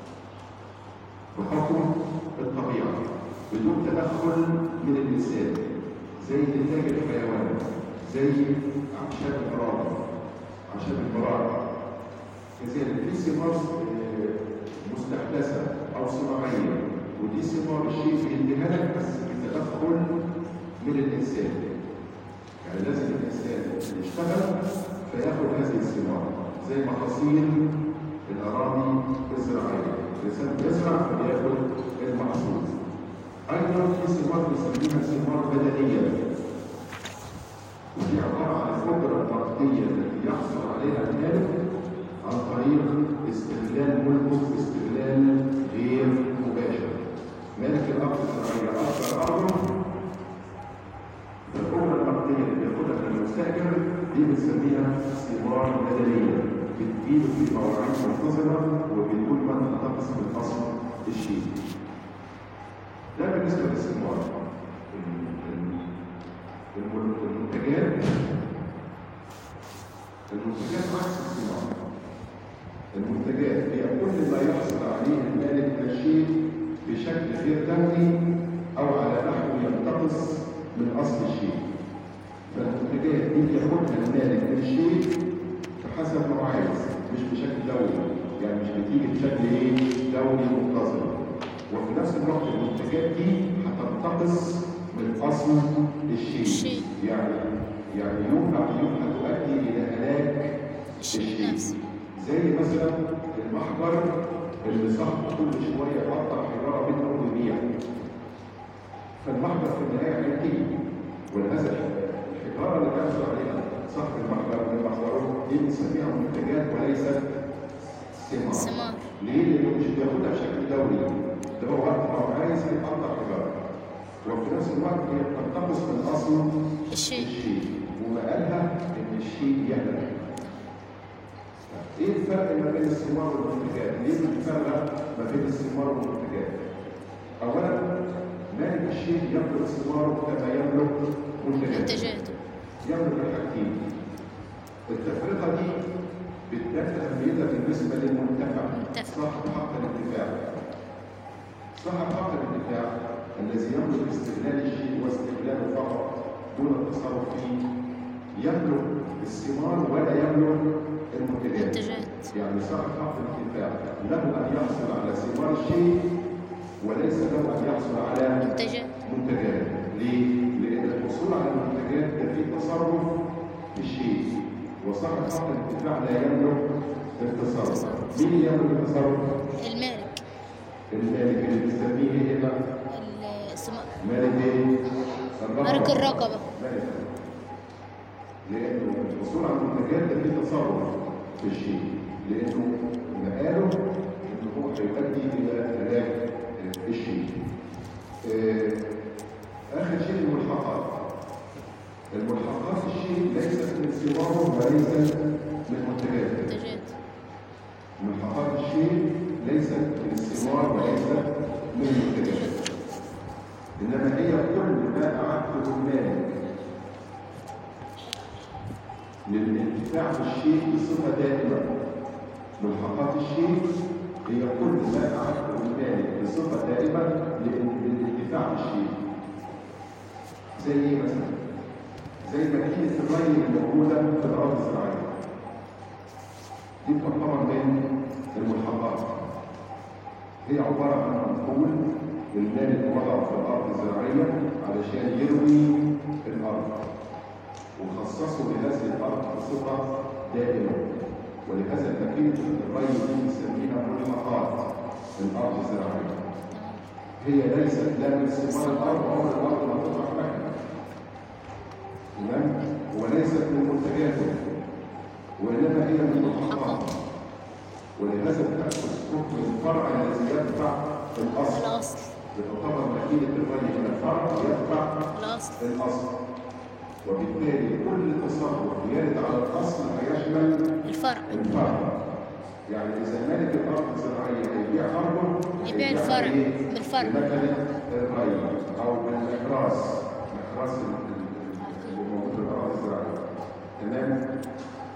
بحكم الطبيعة بدون تدخل من الإنسان زي إنتاج الحيوان زي أعشاب البراءة أعشاب البراءة كذلك في ثمار آه، مستحدثة أو صناعية ودي ثمار الشيء بيديها لك بس بتدخل من الإنسان يعني لازم الإنسان يشتغل فياخد هذه الثمار زي محاصيل الأراضي الزراعية الإنسان بيزرع فبياخد المحصول أيضا في ثمار بنسميها ثمار بدنية ودي عبارة عن القدرة النقدية التي يحصل عليها المالك عن طريق استغلال ملكه باستغلال غير مباشر. مالك الأرض الزراعية أكثر أرضه القدرة النقدية اللي بياخدها من المستأجر دي بنسميها ثمار بدنية بتجيله في مواعيد منتظمة وبدون ما تنتقص من أصل الشيء. ده بالنسبة للثمار. ال- ال- الم- المنتجات المنتجات عكس الصناعة المنتجات هي كل ما يحصل عليه المالك من الشيء بشكل غير دوري أو على نحو ينتقص من أصل الشيء فالمنتجات دي بياخدها المالك من الشيء بحسب ما هو عايز مش بشكل دوري يعني مش بتيجي بشكل ايه دوري منتظم وفي نفس الوقت المنتجات دي هتنتقص من اصل الشيء الشيء. يعني يعني يوم بعد يوم هتؤدي الى هلاك الشيء الشيء نفسه. زي مثلا المحجر اللي صاحبه كل شويه يقطع حجاره منه ويبيع فالمحجر في النهايه هينتهي وللاسف الحجاره اللي بيحصل عليها صاحب المحجر من محجره دي بنسميها منتجات وليست ثمار ثمار. ليه؟ لانه مش بياخدها بشكل دوري ده هو وقت ما هو عايز يقطع حجاره وفي نفس الوقت هي بتنتقص من اصل الشيء. الشيء ومقالها ان الشيء يهلك ايه الفرق ما بين الثمار والمنتجات؟ ليه بنفرق ما بين الثمار والمنتجات؟ اولا مالك الشيء يملك ثماره كما يملك منتجاته منتجاته يملك الحاجتين التفرقه دي بتبان اهميتها بالنسبه للمنتفع منتفع. صاحب حق الانتفاع صاحب حق الانتفاع الذي يملك استغلال الشيء واستغلاله فقط دون التصرف فيه يملك الثمار ولا يملك المنتجات منتجات. يعني صاحب حق الانتفاع له ان يحصل على ثمار الشيء وليس له ان يحصل على منتجات منتجات ليه؟ لأن الحصول على المنتجات ده فيه تصرف في الشيء وصاحب حق الانتفاع لا يملك التصرف التصرف. مين اللي يملك التصرف؟ المالك المالك اللي بنسميه ايه بقى؟ الثمار مالك ايه؟ مالك الرقبة. مالك لأنه الحصول على المنتجات ده فيه تصرف في الشيء لأنه مقاله إن هو هيؤدي إلى هلاك الشيء. آه، آخر شيء الملحقات. الملحقات الشيء ليست من ثماره وليست من منتجاته. منتجات ملحقات الشيء ليست من الثمار وليست من المنتجات. إنما هي كل ما أعدته المالك للانتفاع بالشيء بصفة دائمة ملحقات الشيء هي كل ما أعدته المالك بصفة دائمة لل- للانتفاع بالشيء زي ايه مثلا؟ زي ماكينة الري الموجودة في الأراضي الزراعية دي تعتبر من الملحقات هي عبارة عن منقول المالك وضعه في الأرض الزراعية علشان يروي الأرض وخصصوا لهذه الأرض بصفة دائمة ولهذا ماكينة الري دي بنسميها ملحقات الأرض الزراعية هي ليست لا من ثمار الأرض عمر الأرض ما تطرح مكنة تمام وليست من منتجاته وإنما هي من الملحقات ولهذا تأخذ حكم الفرع الذي يدفع الأصل الأصل تعتبر ماكينة الري من الفرع يدفع الأصل الأصل وبالتالي كل تصرف يرد على الأصل هيشمل الفرع الفرع يعني إذا مالك الأرض الزراعية هيبيع أرضه يبيع هيبيعها الفرع إيه؟ بالفرع. بمكنة الري أو بالمكراس مكراس ال- ال- اللي موجود في الأرض الزراعية تمام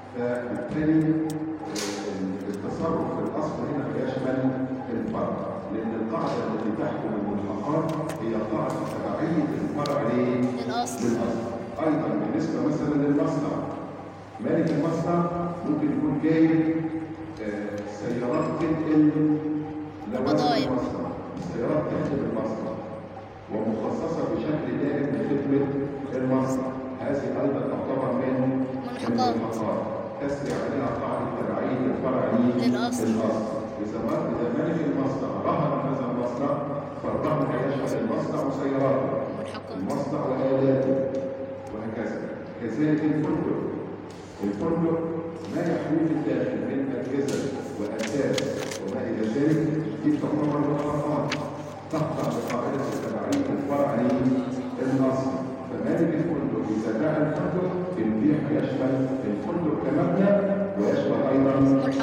فبالتالي آه، التصرف في الأصل هنا بيشمل الفرع لان القاعده التي تحكم الملحقات هي قاعده تبعيه الفرع ليه؟ للأصل للأصل أيضا بالنسبة مثلا للمصنع مالك المصنع ممكن يكون جايب آه، سيارات تنقل لوازم بضايع. المصنع سيارات تخدم المصنع ومخصصة بشكل دائم لخدمة المصنع هذه أيضا تعتبر من ملحقات. الملحقات تسري عليها قاعدة تبعية الفرع ليه؟ للأصل. للأصل إذا ما- إذا مالك المصنع رهن هذا المصنع فالرهن يشمل المصنع وسياراته ملحقات المصنع وآلاته وهكذا كذلك الفندق الفندق ما يحوي في الداخل من أجهزة وأساس وما إلى ذلك دي تعتبر مخالفات تخضع لقاعدة التبعية الفرع للأصل فمالك الفندق إذا باع الفندق البيع يشمل الفندق كمبنى ويشمل أيضا